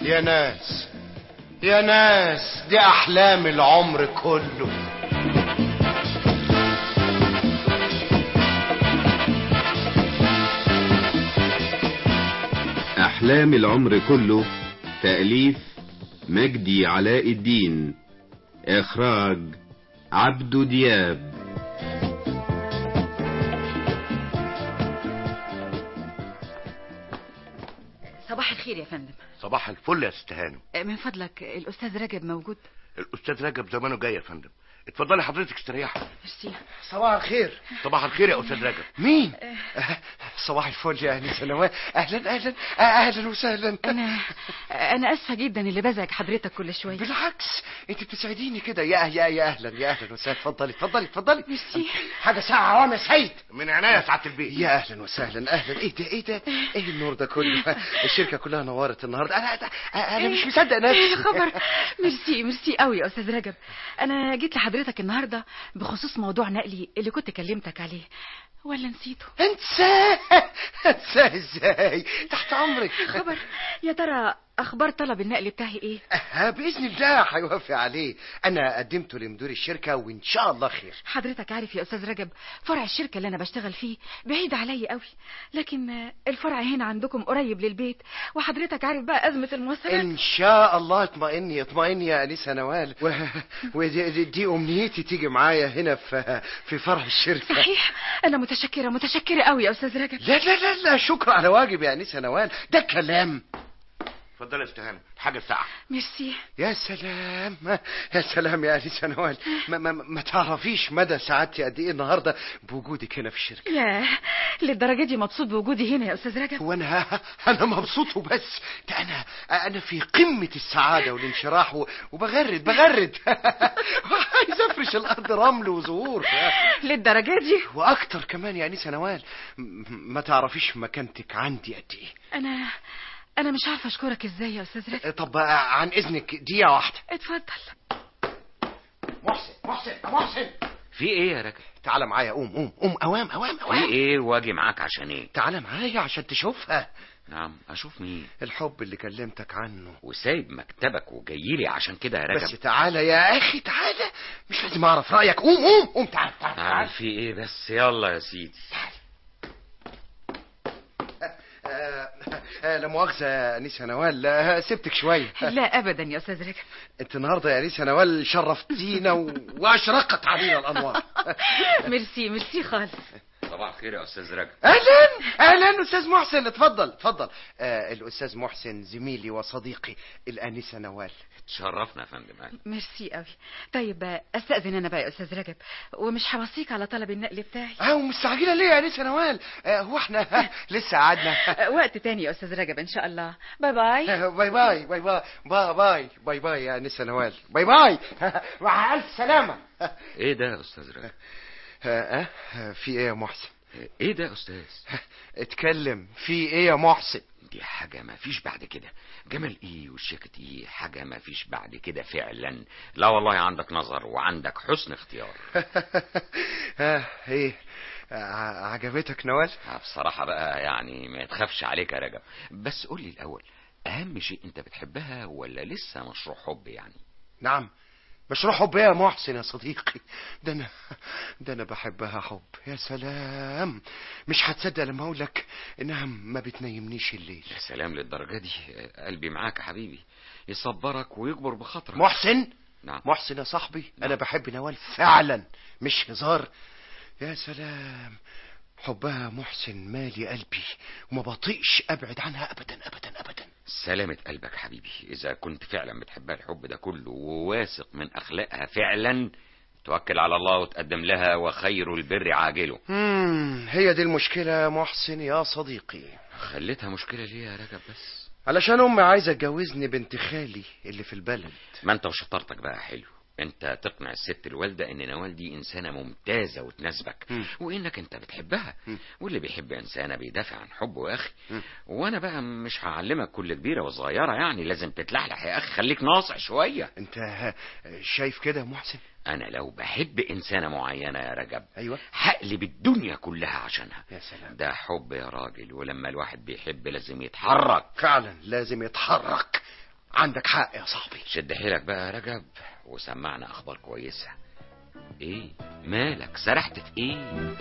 يا ناس يا ناس دي احلام العمر كله أحلام العمر كله تأليف مجدي علاء الدين إخراج عبدو دياب صباح الخير يا فندم صباح الفل يا ست هانم من فضلك الأستاذ رجب موجود الاستاذ رجب زمانه جاي يا فندم اتفضلي حضرتك استريحي ميرسي صباح الخير صباح الخير يا استاذ رجب مين صباح الفل يا انسه نوال اهلا اهلا اهلا وسهلا أنا أنا آسفة جدا اللي بزعج حضرتك كل شوية بالعكس انت بتسعديني كده يا يا يا اهلا يا اهلا وسهلا اتفضلي اتفضلي اتفضلي ميرسي حاجه ساعه عوام يا سيد من عناية يا سعاده البيت يا اهلا وسهلا اهلا ايه ده ايه ده ايه النور ده كله الشركه كلها نورت النهارده انا انا مش مصدق نفسي يا خبر ميرسي ميرسي قوي يا أستاذ رجب أنا جيت لحضرتك النهاردة بخصوص موضوع نقلي اللي كنت كلمتك عليه ولا نسيته انساه انساه ازاي تحت امرك خبر يا ترى أخبار طلب النقل بتاعي إيه ها باذن الله هيوافق عليه انا قدمته لمدير الشركه وان شاء الله خير حضرتك عارف يا أستاذ رجب فرع الشركة اللي أنا بشتغل فيه بعيد عليا قوي لكن الفرع هنا عندكم قريب للبيت وحضرتك عارف بقى أزمة المواصلات ان شاء الله اطمئني اطمئني يا انسه نوال و... ودي دي, دي امنيتي تيجي معايا هنا في في فرع الشركه صحيح أنا متشكرة متشكرة قوي يا أستاذ رجب لا لا لا لا شكرا على واجب يا انسه نوال ده كلام اتفضلي يا ست هانم حاجه ساعه ميرسي يا سلام يا سلام يا انسه نوال ما, ما, ما تعرفيش مدى سعادتي قد ايه النهارده بوجودك هنا في الشركه يا للدرجة دي مبسوط بوجودي هنا يا أستاذ رجب وانا انا مبسوط وبس ده انا انا في قمه السعاده والانشراح و- وبغرد بغرد عايز افرش الارض رمل وزهور للدرجة دي واكتر كمان يا انسه نوال م- ما تعرفيش مكانتك عندي قد ايه أنا أنا مش عارفة أشكرك إزاي يا أستاذ رجب طب عن اذنك دقيقه واحده اتفضل محسن محسن محسن في ايه يا راجل تعالى معايا قوم قوم قوم اوام اوام في اوام ايه واجي معاك عشان ايه تعالى معايا عشان تشوفها نعم اشوف مين الحب اللي كلمتك عنه وسايب مكتبك وجايلي عشان كده يا بس رجب تعالى يا اخي تعالى مش لازم اعرف رايك قوم قوم قوم تعال تعال تعال اعمل في ايه بس يلا يا سيدي آه، آه، لا مؤاخذة يا أنيسة نوال آه، سبتك شوية لا أبدا يا أستاذ رجب أنت النهاردة يا أنيسة نوال شرفتينا و... وأشرقت علينا الأنوار ميرسي ميرسي خالص صباح الخير يا استاذ رجب أهلا أهلا أستاذ محسن اتفضل اتفضل آه الأستاذ محسن زميلي وصديقي الأنسة نوال تشرفنا يا فندم أهلا. ميرسي قوي طيب استأذن أنا بقى يا أستاذ رجب ومش هوصيك على طلب النقل بتاعي اه ومستعجلة ليه يا أنسة نوال آه هو احنا لسه قعدنا وقت تاني يا أستاذ رجب إن شاء الله باي باي باي باي باي باي باي باي باي باي يا أنسة نوال باي باي مع ألف سلامة ايه ده يا استاذ رجب اه آه، في ايه يا محسن ايه ده يا استاذ اتكلم في ايه يا محسن دي حاجة ما فيش بعد كده جمال ايه والشيكة ايه حاجة ما فيش بعد كده فعلا لا والله عندك نظر وعندك حسن اختيار ها ايه ع- عجبتك نوال آه، بصراحة بقى يعني ما تخافش عليك يا رجب بس قول لي الأول أهم شيء أنت بتحبها ولا لسه مشروع حب يعني نعم مشروع حب ايه يا محسن يا صديقي ده انا ده انا بحبها حب يا سلام مش هتصدق لما اقول لك انها ما بتنيمنيش الليل يا سلام للدرجة دي آه، قلبي معاك يا حبيبي يصبرك ويكبر بخاطرك محسن نعم محسن يا صاحبي انا نعم. بحب نوال فعلا مش هزار يا سلام حبها محسن مالي قلبي وما بطيقش ابعد عنها ابدا ابدا ابدا سلامة قلبك حبيبي إذا كنت فعلا بتحبها الحب ده كله وواثق من أخلاقها فعلا توكل على الله وتقدم لها وخير البر عاجله مم، هي دي المشكلة يا محسن يا صديقي خليتها مشكلة ليه يا رجب بس علشان امي عايزة تجوزني بنت خالي اللي في البلد ما انت وشطارتك بقى حلو انت تقنع الست الوالدة ان نوال دي انسانة ممتازة وتناسبك مم. وانك انت بتحبها مم. واللي بيحب انسانة بيدافع عن حبه يا اخي مم. وانا بقى مش هعلمك كل كبيرة وصغيرة يعني لازم تتلحلح يا اخي خليك ناصع شوية انت ها- شايف كده يا محسن انا لو بحب انسانة معينة يا رجب ايوه هقلب الدنيا كلها عشانها يا سلام ده حب يا راجل ولما الواحد بيحب لازم يتحرك فعلا لازم يتحرك عندك حق يا صاحبي شد حيلك بقى يا رجب وسمعنا اخبار كويسه ايه مالك سرحت في ايه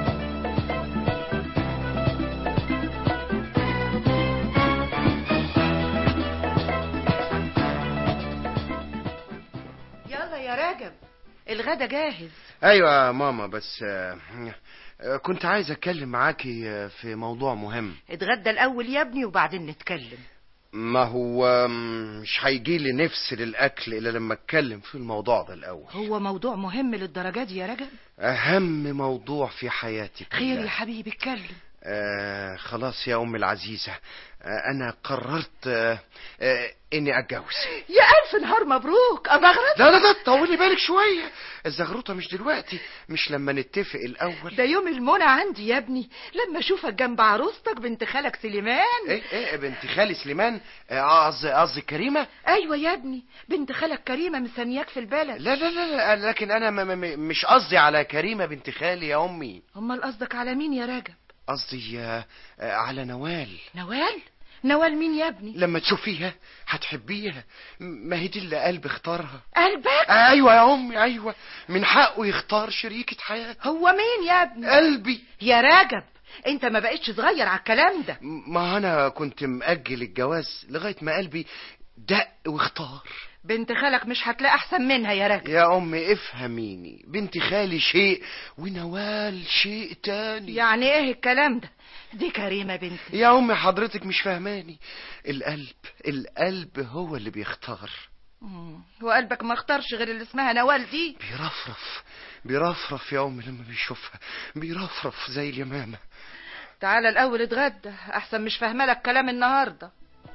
يلا يا راجب الغدا جاهز ايوه يا ماما بس آه، آه، كنت عايز اتكلم معاكي آه، في موضوع مهم اتغدى الاول يا ابني وبعدين نتكلم ما هو آم، مش هيجي لي نفس للاكل الا لما اتكلم في الموضوع ده الاول هو موضوع مهم للدرجة دي يا رجب اهم موضوع في حياتي خير كلها. يا حبيبي اتكلم آه خلاص يا أم العزيزة آه أنا قررت آه آه إني أتجوز يا الف نهار مبروك ابغرد لا لا لا طولي بالك شوية الزغروطة مش دلوقتي مش لما نتفق الأول ده يوم المنى عندي يا ابني لما اشوفك جنب عروستك بنت خالك سليمان إيه إيه بنت خالي سليمان آه، قصدي قصدي كريمة ايوه يا ابني بنت خالك كريمه مستنياك في البلد لا لا لا, لا لكن أنا م م مش قصدي على كريمة بنت خالي يا أمي امال قصدك على مين يا راجب قصدي آه، آه، على نوال نوال نوال مين يا ابني لما تشوفيها هتحبيها م- ما هي دي اللي قلبي اختارها قلبك ايوه يا امي ايوه من حقه يختار شريكة حياته هو مين يا ابني قلبي يا راجب انت ما بقتش صغير على الكلام ده ما انا كنت مأجل الجواز لغاية ما قلبي دق واختار بنت خالك مش هتلاقي احسن منها يا راجل يا امي افهميني بنت خالي شيء ونوال شيء تاني يعني ايه الكلام ده دي كريمه بنتي يا امي حضرتك مش فاهماني القلب القلب هو اللي بيختار مم. وقلبك ما اختارش غير اللي اسمها نوال دي بيرفرف بيرفرف يا امي لما بيشوفها بيرفرف زي اليمامة تعالى الاول اتغدى احسن مش فاهمه لك كلام النهارده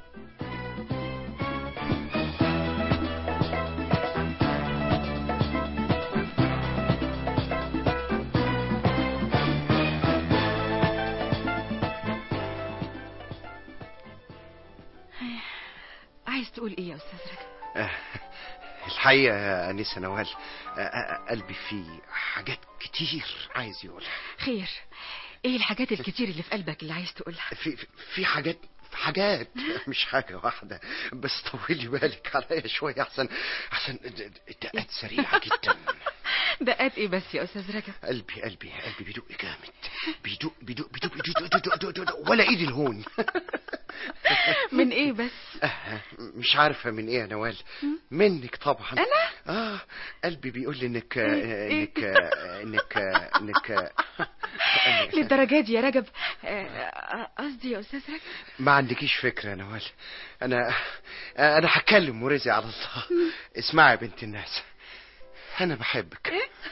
عايز تقول ايه يا استاذ رجب آه، الحقيقة يا أنسة نوال آه، آه، قلبي فيه حاجات كتير عايز يقولها خير ايه الحاجات الكتير اللي في قلبك اللي عايز تقولها في في- في حاجات في حاجات مش حاجة واحدة بس طولي بالك عليا شوية أحسن أحسن الدقات سريعة جدا دقات ايه بس يا استاذ رجب قلبي قلبي قلبي بيدق جامد بيدق بيدق بيدق بيدق بيدق بيدق بيدق ولا ايدي الهون من ايه بس آه، مش عارفة من ايه يا نوال منك طبعا أنا؟ اه قلبي بيقول لي انك آه، إيه؟ انك آه، انك آه، انك آه، إنك- للدرجة دي يا رجب آه، قصدي يا استاذ رجب ما عندكيش فكرة يا نوال انا آه، انا هتكلم ورزق على الله اسمعي يا بنت الناس انا بحبك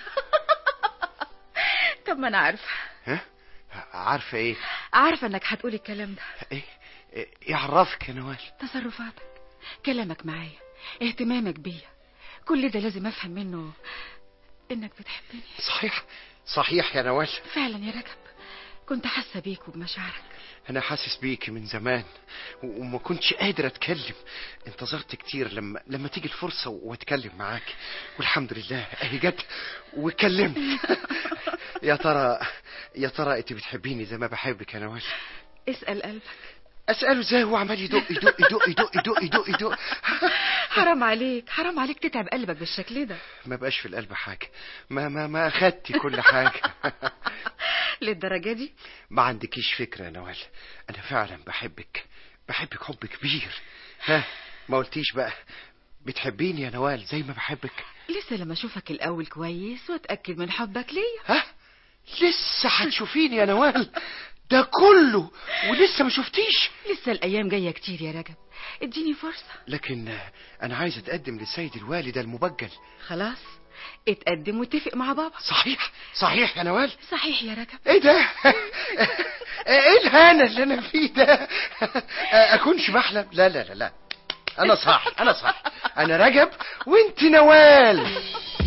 طب ما انا عارفه ها عارفة ايه عارفه انك هتقولي الكلام ده ايه إيه يعرفك يا نوال تصرفاتك كلامك معايا اهتمامك بيا كل ده لازم افهم منه انك بتحبني صحيح صحيح يا نوال فعلا يا رجب كنت حاسه بيك وبمشاعرك انا حاسس بيكي من زمان و- وما كنتش قادر اتكلم انتظرت كتير لما لما تيجي الفرصه واتكلم معاكي والحمد لله اهي جت واتكلمت يا ترى يا ترى انت بتحبيني زي ما بحبك يا نوال اسال قلبك اساله ازاي هو عمال يدق يدق يدق يدق يدق يدق يدق حرام عليك حرام عليك تتعب قلبك بالشكل ده ما بقاش في القلب حاجه ما ما ما اخدتي كل حاجه للدرجه دي ما عندكيش فكرة يا نوال أنا فعلا بحبك بحبك حب كبير ها ما قلتيش بقى بتحبيني يا نوال زي ما بحبك لسه لما اشوفك الاول كويس واتاكد من حبك ليا ها لسه هتشوفيني يا نوال ده كله ولسه ما شفتيش لسه الايام جايه كتير يا رجب اديني فرصه لكن آه، أنا عايز أتقدم للسيد الوالي ده المبجل خلاص اتقدم واتفق مع بابا صحيح صحيح يا نوال صحيح يا رجب ايه ده ايه الهنا اللي انا فيه ده اكونش بحلم لا لا لا لا انا صح انا صح انا رجب وانت نوال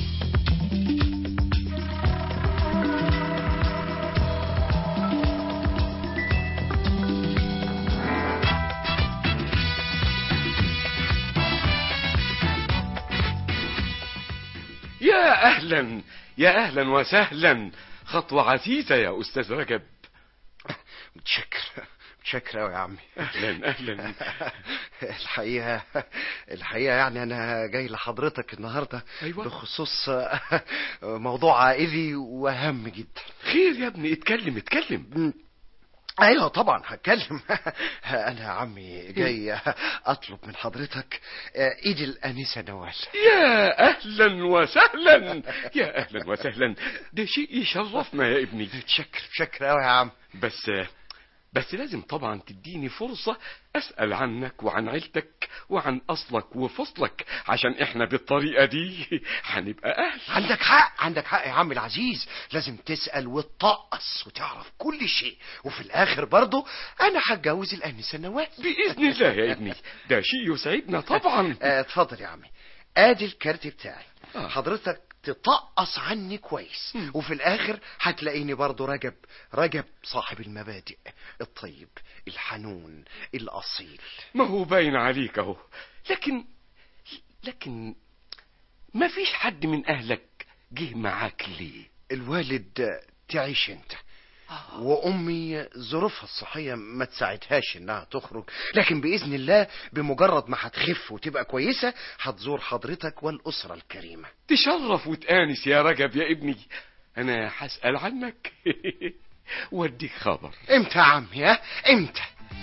يا أهلا يا أهلا وسهلا خطوة عزيزة يا أستاذ رجب متشكر شكرا أوي يا عمي اهلا اهلا الحقيقة الحقيقة يعني أنا جاي لحضرتك النهاردة أيوة. بخصوص موضوع عائلي وهام جدا خير يا ابني اتكلم اتكلم ايوه طبعا هتكلم انا يا عمي جاي اطلب من حضرتك ايد الانسه نوال يا اهلا وسهلا يا اهلا وسهلا ده شيء يشرفنا يا ابني شكر شكر قوي يا عم بس بس لازم طبعا تديني فرصة أسأل عنك وعن عيلتك وعن أصلك وفصلك عشان إحنا بالطريقة دي هنبقى أهل عندك حق عندك حق يا عم العزيز لازم تسأل وتطقص وتعرف كل شيء وفي الآخر برضه أنا هتجوز الأنسة نوال بإذن الله يا ابني ده شيء يسعدنا طبعا آه، اتفضل يا عمي ادي الكارت بتاعي آه. حضرتك تطقص عني كويس مم. وفي الاخر هتلاقيني برضو رجب رجب صاحب المبادئ الطيب الحنون الاصيل ما هو باين عليك اهو لكن لكن ما فيش حد من أهلك جه معاك ليه الوالد تعيش انت وامي ظروفها الصحيه ما تساعدهاش انها تخرج لكن باذن الله بمجرد ما هتخف وتبقى كويسه هتزور حضرتك والاسره الكريمه تشرف وتآنس يا رجب يا ابني أنا هسأل عنك واديك خبر امتى يا عمي ها امتى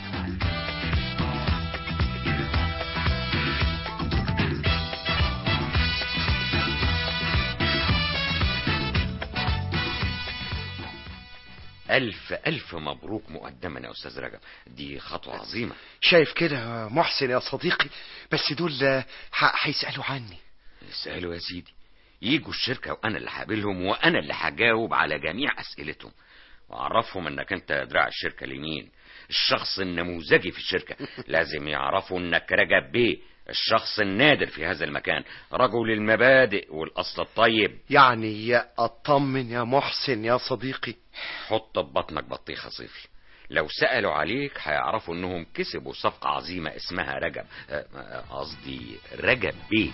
ألف ألف مبروك مقدما يا أستاذ رجب دي خطوة عظيمة شايف كده يا محسن يا صديقي بس دول آه، ح- هيسألوا عني سألوا يا سيدي يجوا الشركة وأنا اللي هقابلهم وأنا اللي هجاوب على جميع أسئلتهم وأعرفهم إنك أنت دراع الشركة اليمين الشخص النموذجي في الشركة لازم يعرفوا إنك رجب بيه الشخص النادر في هذا المكان رجل المبادئ والأصل الطيب يعني يا اطمن يا محسن يا صديقي حط في بطنك بطيخة صيفي لو سألوا عليك هيعرفوا انهم كسبوا صفقة عظيمة اسمها رجب آه، آه، قصدي رجب بيه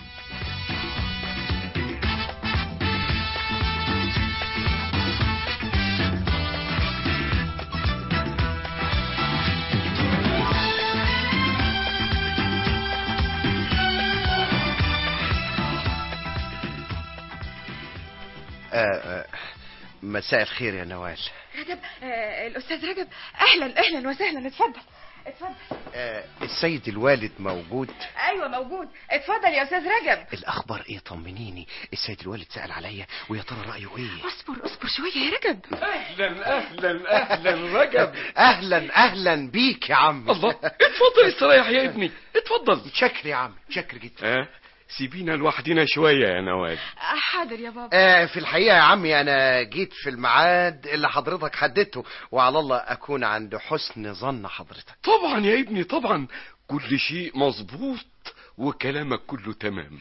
آه آه مساء الخير يا نوال رجب آه الاستاذ رجب اهلا اهلا وسهلا اتفضل اتفضل آه السيد الوالد موجود ايوه موجود اتفضل يا استاذ رجب الاخبار ايه طمنيني السيد الوالد سأل عليا ويا ترى رأيه ايه اصبر اصبر شويه يا رجب أهلا أهلا أهلا رجب اهلا اهلا بيك يا عم الله اتفضل استريح يا ابني اتفضل شكر يا عم شكر جدا ها سيبينا لوحدنا شوية يا نوال آه، حاضر يا بابا آه في الحقيقة يا عمي أنا جيت في الميعاد اللي حضرتك حددته وعلى الله أكون عند حسن ظن حضرتك طبعا يا ابني طبعا كل شيء مظبوط وكلامك كله تمام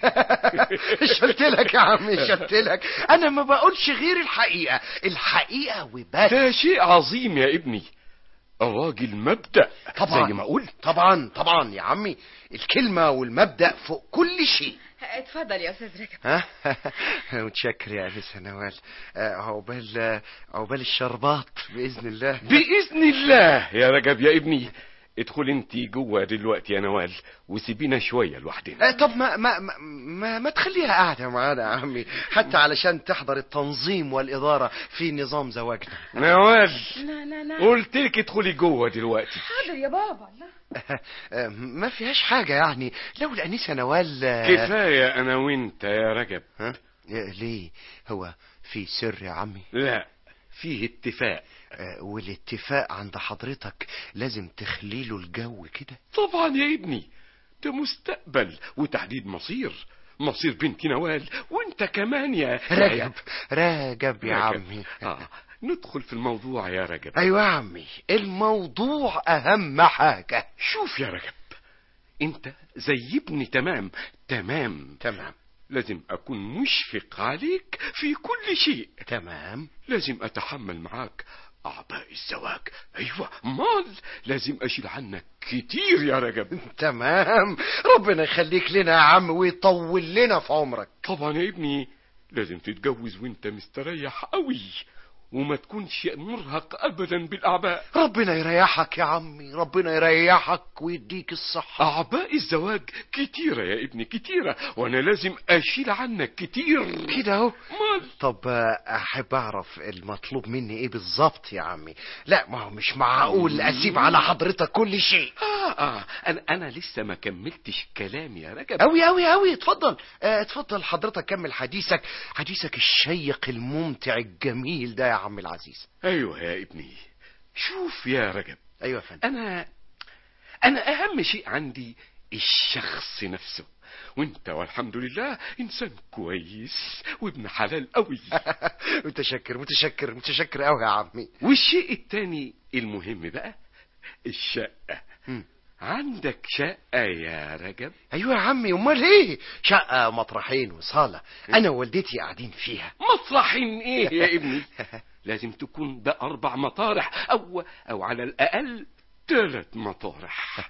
شلت لك يا عمي شلت لك أنا ما بقولش غير الحقيقة الحقيقة وبس ده شيء عظيم يا ابني الراجل مبدأ طبعا زي ما قلت طبعا طبعا يا عمي الكلمة والمبدأ فوق كل شيء اتفضل يا استاذ رجب ها متشكر يا أنسة نوال آه، عقبال عقبال الشربات بإذن الله بإذن الله يا رجب يا ابني ادخل انت جوه دلوقتي يا نوال وسيبينا شوية لوحدنا آه، طب ما ما ما, ما, ما تخليها قاعدة معانا يا عمي حتى علشان تحضر التنظيم والإدارة في نظام زواجنا نوال لا لا لا قلت لك ادخلي جوه دلوقتي حاضر يا بابا لا آه، ما فيهاش حاجة يعني لو الأنسة نوال آه، كفاية انا وانت يا رجب ها آه، ليه هو في سر يا عمي لا فيه اتفاق آه، والاتفاق عند حضرتك لازم تخليله الجو كده طبعا يا ابني ده مستقبل وتحديد مصير مصير بنتي نوال وانت كمان يا رجب رجب يا رجب. عمي آه. ندخل في الموضوع يا رجب ايوه يا عمي الموضوع اهم حاجة شوف يا رجب انت زي ابني تمام تمام تمام لازم اكون مشفق عليك في كل شيء تمام لازم اتحمل معاك اعباء الزواج ايوه مال لازم اشيل عنك كتير يا رجب تمام ربنا يخليك لنا يا عم ويطول لنا في عمرك طبعا يا ابني لازم تتجوز وانت مستريح قوي وما تكونش مرهق ابدا بالاعباء ربنا يريحك يا عمي ربنا يريحك ويديك الصحة اعباء الزواج كتيرة يا ابني كتيرة وانا لازم اشيل عنك كتير كده اهو مال طب آه، احب اعرف المطلوب مني ايه بالظبط يا عمي لا ما هو مش معقول اسيب على حضرتك كل شيء آه آه أنا أنا لسه ما كملتش كلامي يا رجب أوي أوي أوي اتفضل آه، اتفضل حضرتك كمل حديثك حديثك الشيق الممتع الجميل ده يا عم العزيز أيوه يا ابني شوف يا رجب أيوة يا فندم أنا أنا أهم شيء عندي الشخص نفسه وانت والحمد لله انسان كويس وابن حلال قوي متشكر متشكر متشكر أوي يا عمي والشيء التاني المهم بقى الشقة مم. عندك شقة يا رجب أيوة يا عمي أمال إيه شقة مطرحين وصالة أنا ووالدتي قاعدين فيها مطرحين ايه يا ابني لازم تكون ده اربع مطارح او او على الاقل ثلاث مطارح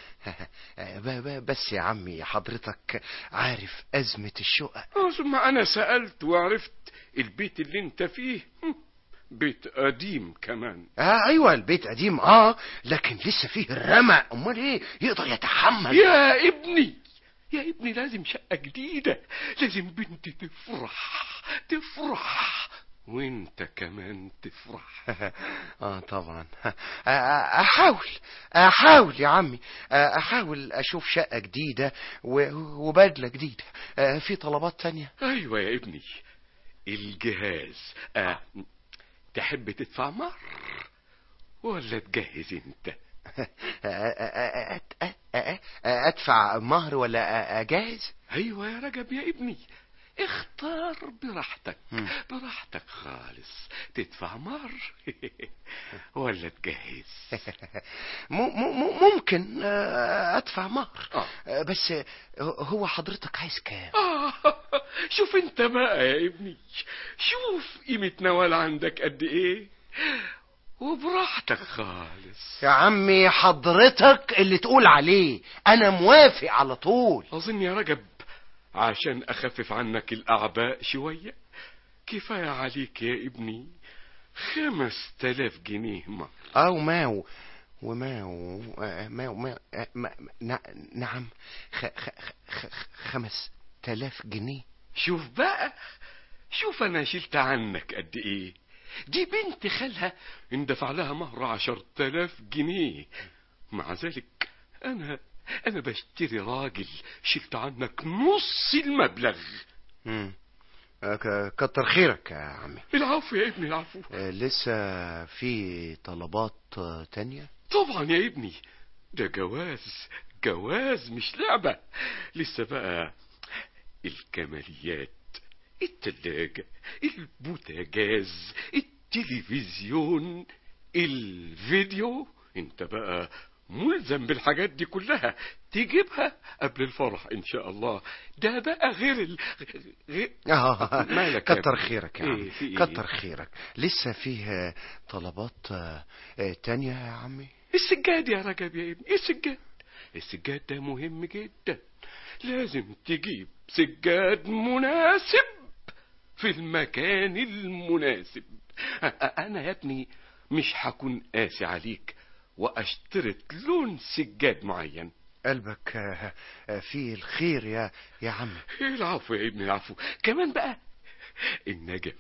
ب- ب- بس يا عمي حضرتك عارف أزمة الشقق آه، ثم انا سألت وعرفت البيت اللي انت فيه هم، بيت قديم كمان آه أيوة البيت قديم آه لكن لسه فيه الرمق أمال إيه يقدر يتحمل يا ابني يا ابني لازم شقة جديدة لازم بنتي تفرح تفرح وانت كمان تفرح اه طبعا آه، آه، احاول احاول يا عمي آه، احاول اشوف شقة جديدة و- وبدلة جديدة آه، في طلبات تانية ايوه يا ابني الجهاز آه. تحب تدفع مهر ولا تجهز انت آه، آه، آه، آه، آه، آه، ادفع مهر ولا آه، اجهز ايوه يا رجب يا ابني اختار براحتك مم. براحتك خالص تدفع مهر ولا تجهز م- م- م- ممكن آه، ادفع مهر آه. آه، بس آه، هو حضرتك عايز كام آه شوف انت بقى يا ابني شوف قيمة نوال عندك قد ايه وبراحتك خالص يا عمي حضرتك اللي تقول عليه انا موافق على طول اظن يا رجب عشان اخفف عنك الاعباء شوية كفاية عليك يا ابني خمس تلاف جنيه مهر او ماو وماو آه، ماو ماو آه، ما- ما- نع- نعم خ خ خ خ خمس تلاف جنيه شوف بقى شوف انا شلت عنك قد ايه دي بنت خالها اندفع لها مهر عشر تلاف جنيه مع ذلك انا انا بشتري راجل شلت عنك نص المبلغ مم. آه، ك- كتر خيرك يا عمي العفو يا ابني العفو آه، لسه في طلبات آه، تانية طبعا يا ابني ده جواز جواز مش لعبة لسه بقى الكماليات التلاجة البوتاجاز التلفزيون الفيديو انت بقى ملزم بالحاجات دي كلها تجيبها قبل الفرح ان شاء الله ده بقى غير ال... غير آه، مالك يا كتر ابني؟ خيرك يا إيه، عمي في إيه؟ كتر خيرك لسه فيه آه، طلبات آه، آه، تانية يا عمي السجاد يا رجب يا ابني السجاد السجاد ده مهم جدا لازم تجيب سجاد مناسب في المكان المناسب أ- أ- انا يا ابني مش هكون قاسي عليك واشترط لون سجاد معين قلبك آه، آه، فيه الخير يا يا عمي العفو يا ابني العفو كمان بقى النجف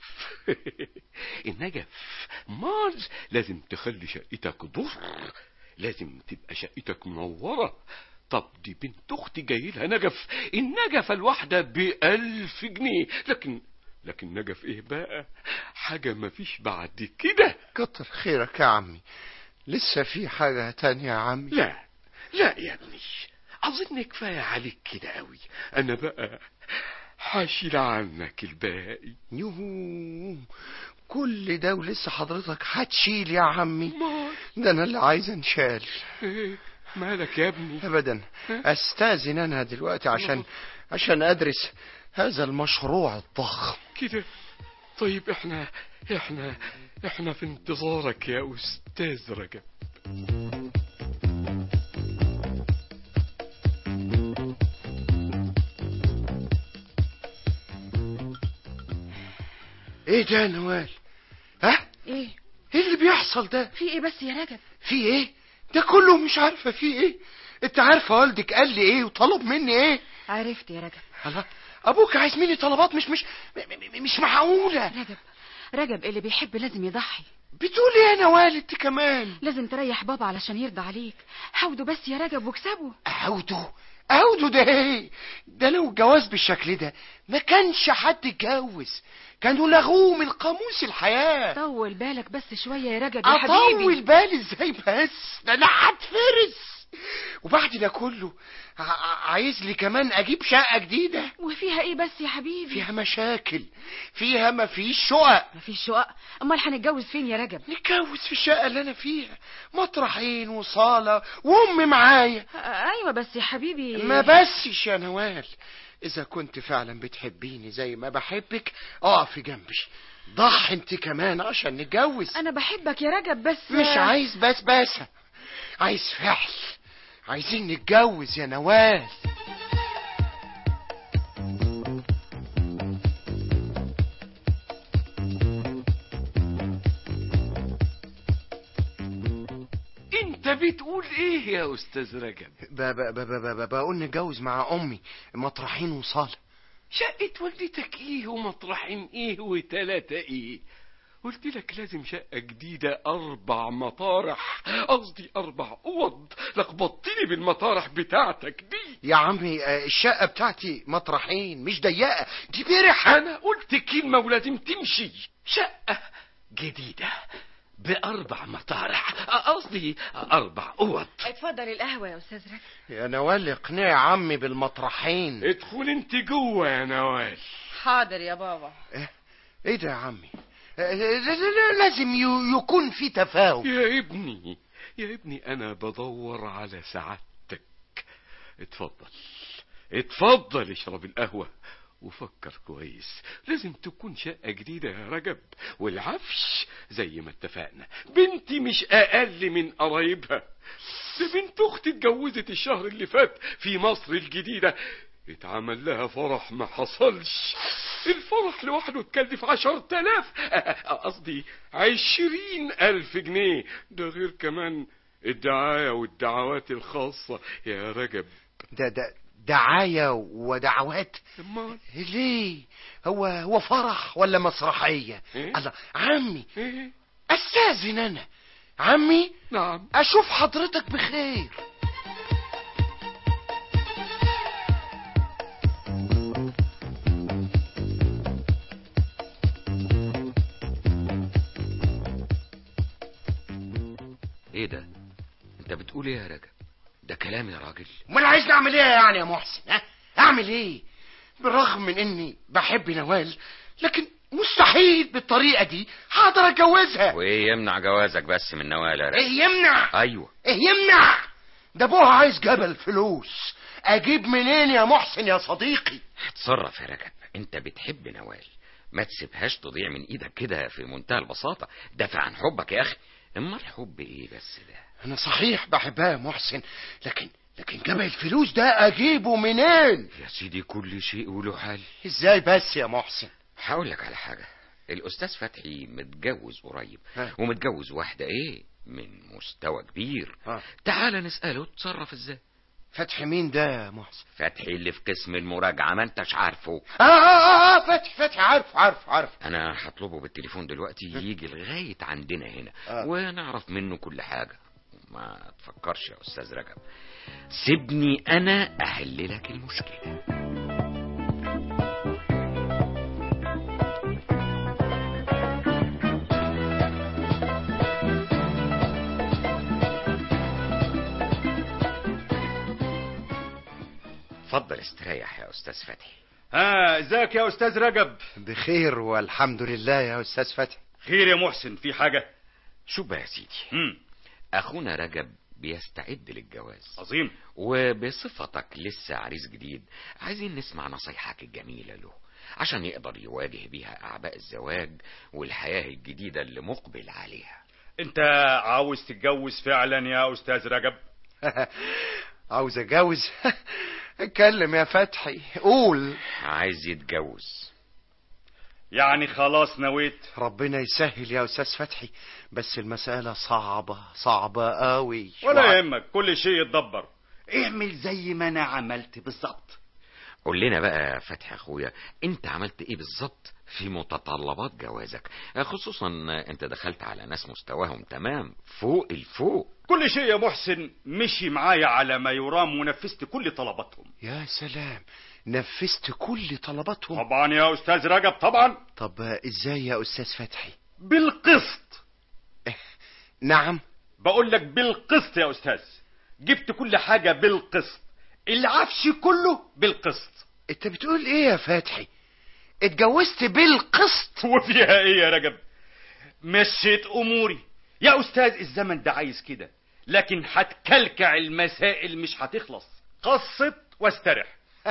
النجف مال لازم تخلي شقتك ضر لازم تبقى شقتك منورة طب دي بنت اختي جاي لها نجف النجفة الواحدة بألف جنيه لكن لكن نجف ايه بقى حاجة مفيش بعد كده كتر خيرك يا عمي لسه في حاجة تانية يا عمي لا لا يا ابني اظن كفاية عليك كده قوي انا بقى هشيل عنك الباقي يوه كل ده ولسه حضرتك هتشيل يا عمي مال ده انا اللي عايز انشال إيه، مالك يا ابني ابدا استاذن انا دلوقتي عشان عشان ادرس هذا المشروع الضخم كده طيب احنا احنا احنا في انتظارك يا استاذ رجب ايه ده يا نوال ها يحصل ده في ايه بس يا رجب في ايه ده كله مش عارفه في ايه انت عارفه والدك قال لي ايه وطلب مني ايه عرفت يا رجب الله ابوك عايز مني طلبات مش مش م- م- مش معقوله رجب رجب اللي بيحب لازم يضحي بتقولي ايه انا والد كمان لازم تريح بابا علشان يرضى عليك حاوده بس يا رجب واكسبه اعوده اعوده ده ايه ده لو الجواز بالشكل ده ما كانش حد اتجوز كانوا لغوه من قاموس الحياه طول بالك بس شويه يا رجب يا اطول حبيبي بالي ازاي بس ده انا هتفرس وبعد ده كله ع- ع- عايز لي كمان اجيب شقه جديده وفيها ايه بس يا حبيبي فيها مشاكل فيها ما فيش شقق مفيش شقق امال هنتجوز فين يا رجب نتجوز في الشقه اللي انا فيها مطرحين وصاله وامي معايا آه، ايوه بس يا حبيبي ما بسش يا نوال اذا كنت فعلا بتحبيني زي ما بحبك اقفي جنبي ضحي انت كمان عشان نتجوز انا بحبك يا رجب بس مش عايز بس بس عايز فعل عايزين نتجوز يا نوال انت بتقول ايه يا استاذ رجب ب ب ب ب ب بقول نتجوز مع امي مطرحين وصاله شقة والدتك ايه ومطرحين ايه وتلاتة ايه قلت لك لازم شقة جديدة أربع مطارح قصدي أربع أوض لخبطتني بالمطارح بتاعتك دي يا عمي آه، الشقه بتاعتي مطرحين مش ضيقه دي برحه أنا قلت كلمة ولازم تمشي شقة جديدة بأربع مطارح قصدي أربع أوض اتفضل القهوه يا استاذ رجب يا نوال اقنعي عمي بالمطرحين ادخل انت جوه يا نوال حاضر يا بابا ايه ده يا عمي آه، لا- لا- لا- لازم ي- يكون في تفاهم يا ابني يا ابني انا بدور على سعادتك اتفضل اتفضل اشرب القهوة وفكر كويس لازم تكون شقة جديدة يا رجب والعفش زي ما اتفقنا بنتي مش اقل من قرايبها ده بنت اختي اتجوزت الشهر اللي فات في مصر الجديدة اتعمل لها فرح ما حصلش الفرح لوحده اتكلف عشر تلاف قصدي عشرين ألف جنيه ده غير كمان الدعاية والدعوات الخاصة يا رجب ده ده دعاية ودعوات امال ليه هو هو فرح ولا مسرحية إيه؟ الله عمي ايه استاذن انا عمي نعم اشوف حضرتك بخير ايه ده انت بتقول ايه يا رجب ده كلام يا راجل امال عايزني اعمل ايه يعني يا محسن ها اعمل ايه بالرغم من اني بحب نوال لكن مستحيل بالطريقة دي هقدر اتجوزها وايه يمنع جوازك بس من نوال يا رجب ايه يمنع ايوه ايه يمنع ده ابوها عايز جبل فلوس اجيب منين يا محسن يا صديقي اتصرف يا رجب انت بتحب نوال ما تسيبهاش تضيع من ايدك كده في منتهى البساطة دافع عن حبك يا اخي اما الحب ايه بس ده انا صحيح بحبها يا محسن لكن لكن جبل الفلوس ده اجيبه منين يا سيدي كل شيء وله حل ازاي بس يا محسن هقول لك على حاجة الأستاذ فتحي متجوز قريب ها. ومتجوز واحدة إيه من مستوى كبير ها. تعال نسأله تصرف إزاي فتح مين ده يا محسن فتحي اللي في قسم المراجعة ما انتش عارفه آه, آه, آه فتح فتح عارف عارف عارف أنا هطلبه بالتليفون دلوقتي يجي لغاية عندنا هنا آه. ونعرف منه كل حاجة ما تفكرش يا أستاذ رجب سيبني أنا أحل لك المشكلة اتفضل استريح يا أستاذ فتحي ها ازيك يا استاذ رجب بخير والحمد لله يا استاذ فتحي خير يا محسن في حاجه شوف بقى يا سيدي امم أخونا رجب بيستعد للجواز عظيم وبصفتك لسه عريس جديد عايزين نسمع نصايحك الجميلة له عشان يقدر يواجه بيها أعباء الزواج والحياة الجديدة اللي مقبل عليها انت عاوز تتجوز فعلا يا استاذ رجب عاوز اتجوز اتكلم يا فتحي قول عايز يتجوز يعني خلاص نويت ربنا يسهل يا استاذ فتحي بس المسألة صعبة صعبة قوي ولا يهمك كل شيء يتدبر اعمل زي ما انا عملت بالظبط قول لنا بقى يا فتحي اخويا انت عملت ايه بالظبط في متطلبات جوازك خصوصا انت دخلت على ناس مستواهم تمام فوق الفوق كل شيء يا محسن مشي معايا على ما يرام ونفذت كل طلباتهم يا سلام نفذت كل طلباتهم طبعا يا استاذ رجب طبعا طب ازاي يا استاذ فتحي بالقسط نعم بقول لك بالقسط يا استاذ جبت كل حاجة بالقسط العفش كله بالقسط انت بتقول ايه يا فتحي اتجوزت بالقسط وفيها ايه يا رجب مشيت اموري يا استاذ الزمن ده عايز كده لكن هتكلكع المسائل مش هتخلص قسط واسترح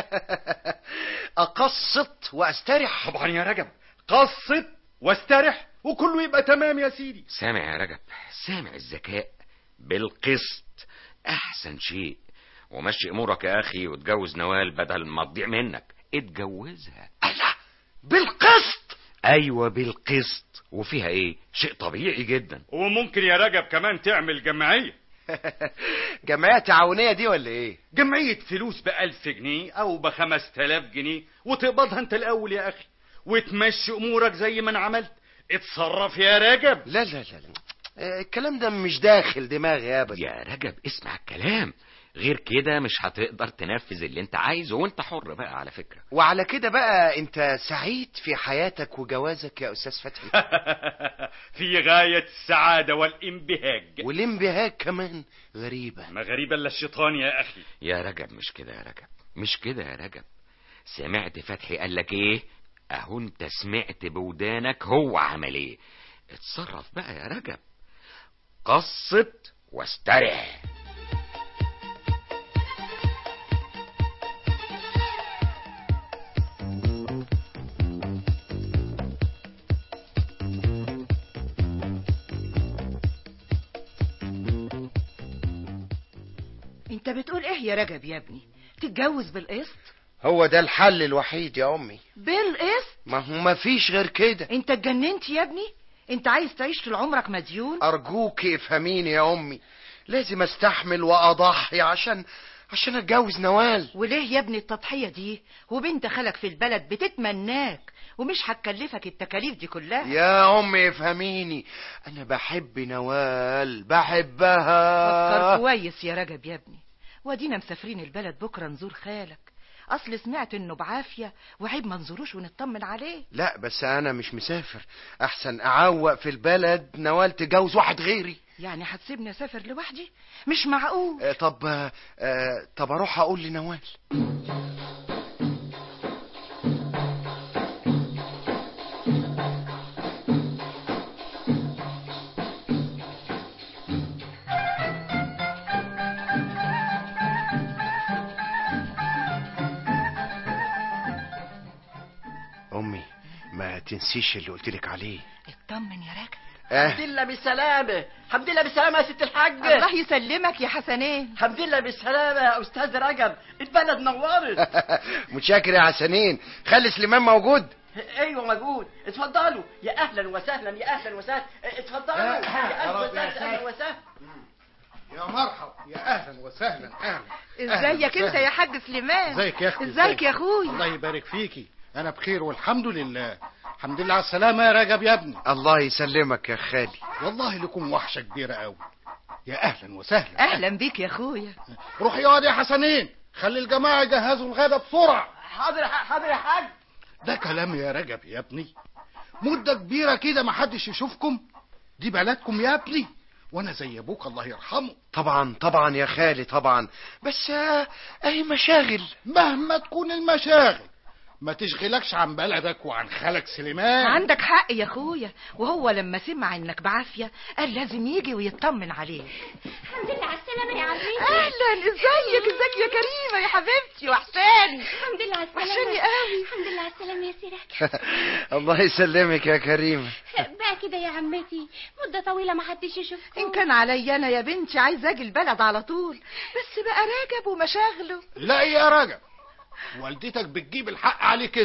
اقسط واسترح طبعا يا رجب قسط واسترح وكله يبقى تمام يا سيدي سامع يا رجب سامع الذكاء بالقسط احسن شيء ومشي امورك يا اخي وتجوز نوال بدل ما تضيع منك اتجوزها الله بالقسط ايوه بالقسط وفيها ايه شيء طبيعي جدا وممكن يا رجب كمان تعمل جمعية جمعية تعاونية دي ولا ايه جمعية فلوس بألف جنيه أو بخمس تلاف جنيه وتقبضها أنت الأول يا أخي وتمشي أمورك زي ما أنا عملت اتصرف يا رجب لا لا لا, لا. آه، الكلام ده مش داخل دماغي ابدا يا رجب اسمع الكلام غير كده مش هتقدر تنفذ اللي انت عايزه وانت حر بقى على فكرة وعلى كده بقى انت سعيد في حياتك وجوازك يا استاذ فتحي في غاية السعادة والانبهاج والانبهاج كمان غريبة ما غريبة الا الشيطان يا أخي يا رجب مش كده يا رجب مش كده يا رجب سمعت فتحي قال لك ايه اهو انت سمعت بودانك هو عمل ايه اتصرف بقى يا رجب قسط واسترح انت بتقول ايه يا رجب يا ابني تتجوز بالقسط هو ده الحل الوحيد يا امي بالقسط ما هو ما فيش غير كده انت اتجننت يا ابني انت عايز تعيش طول عمرك مديون ارجوك افهميني يا امي لازم استحمل واضحي عشان عشان اتجوز نوال وليه يا ابني التضحية دي وبنت خالك في البلد بتتمناك ومش هتكلفك التكاليف دي كلها يا امي افهميني انا بحب نوال فكر بحبها كويس يا رجب يا ابني وادينا مسافرين البلد بكره نزور خالك اصل سمعت انه بعافيه وعيب ما نزوروش ونطمن عليه لا بس انا مش مسافر احسن اعوق في البلد نوال تجوز واحد غيري يعني هتسيبني اسافر لوحدي مش معقول آه، طب آه، آه، طب اروح اقول لنوال امي ما تنسيش اللي قلت لك عليه اطمن يا راجل آه. لله بالسلامة الحمد لله بالسلامة يا ست الحاج الله يسلمك يا حسنين الحمد لله بالسلامة يا أستاذ رجب البلد نورت متشكر يا حسنين خلي سليمان موجود أيوة موجود اتفضلوا يا أهلا وسهلا يا أهلا وسهلا اتفضلوا آه، يا أهلا يا رب يا وسهلا أهلا وسهلا يا مرحب يا اهلا وسهلا اهلا ازيك انت يا حاج سليمان ازيك يا اختي ازيك يا اخويا الله يبارك فيكي انا بخير والحمد لله الحمد لله على السلامه يا رجب يا ابني الله يسلمك يا خالي والله لكم وحشه كبيره قوي يا اهلا وسهلا اهلا بيك يا اخويا روح يا واد يا حسنين خلي الجماعه يجهزوا الغدا بسرعه حاضر يا ح- حاضر يا حاج ده كلام يا رجب يا ابني مده كبيره كده ما حدش يشوفكم دي بلدكم يا ابني وانا زي ابوك الله يرحمه طبعا طبعا يا خالي طبعا بس آه، اهي مشاغل مهما تكون المشاغل ما تشغلكش عن بلدك وعن خالك سليمان عندك حق يا اخويا وهو لما سمع انك بعافيه قال لازم يجي ويطمن عليك الحمد لله على السلامة يا عمتي اهلا ازيك ازيك يا كريمه يا حبيبتي وحشاني الحمد لله على السلامة وحشاني قوي. الحمد لله على السلامة يا سيرك الله يسلمك يا كريمه بقى كده يا عمتي مدة طويلة ما حدش يشوفكم ان كان عليا انا يا بنتي عايزه اجي البلد على طول بس بقى راجب ومشاغله لا يا رجب والدتك بتجيب الحق عليك انت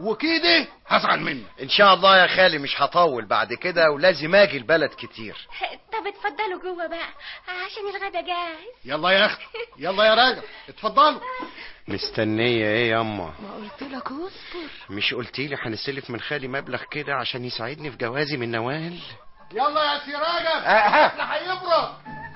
وكده هزعل منك ان شاء الله يا خالي مش هطول بعد كده ولازم اجي البلد كتير طب اتفضلوا جوه بقى عشان الغدا جاهز يلا يا اختي يلا يا راجل اتفضلوا مستنية ايه ياما ما قلت لك اصبر مش قلتيلي هنستلف من خالي مبلغ كده عشان يساعدني في جوازي من نوال يلا يا سي راجل آه، آه. احنا هيبرد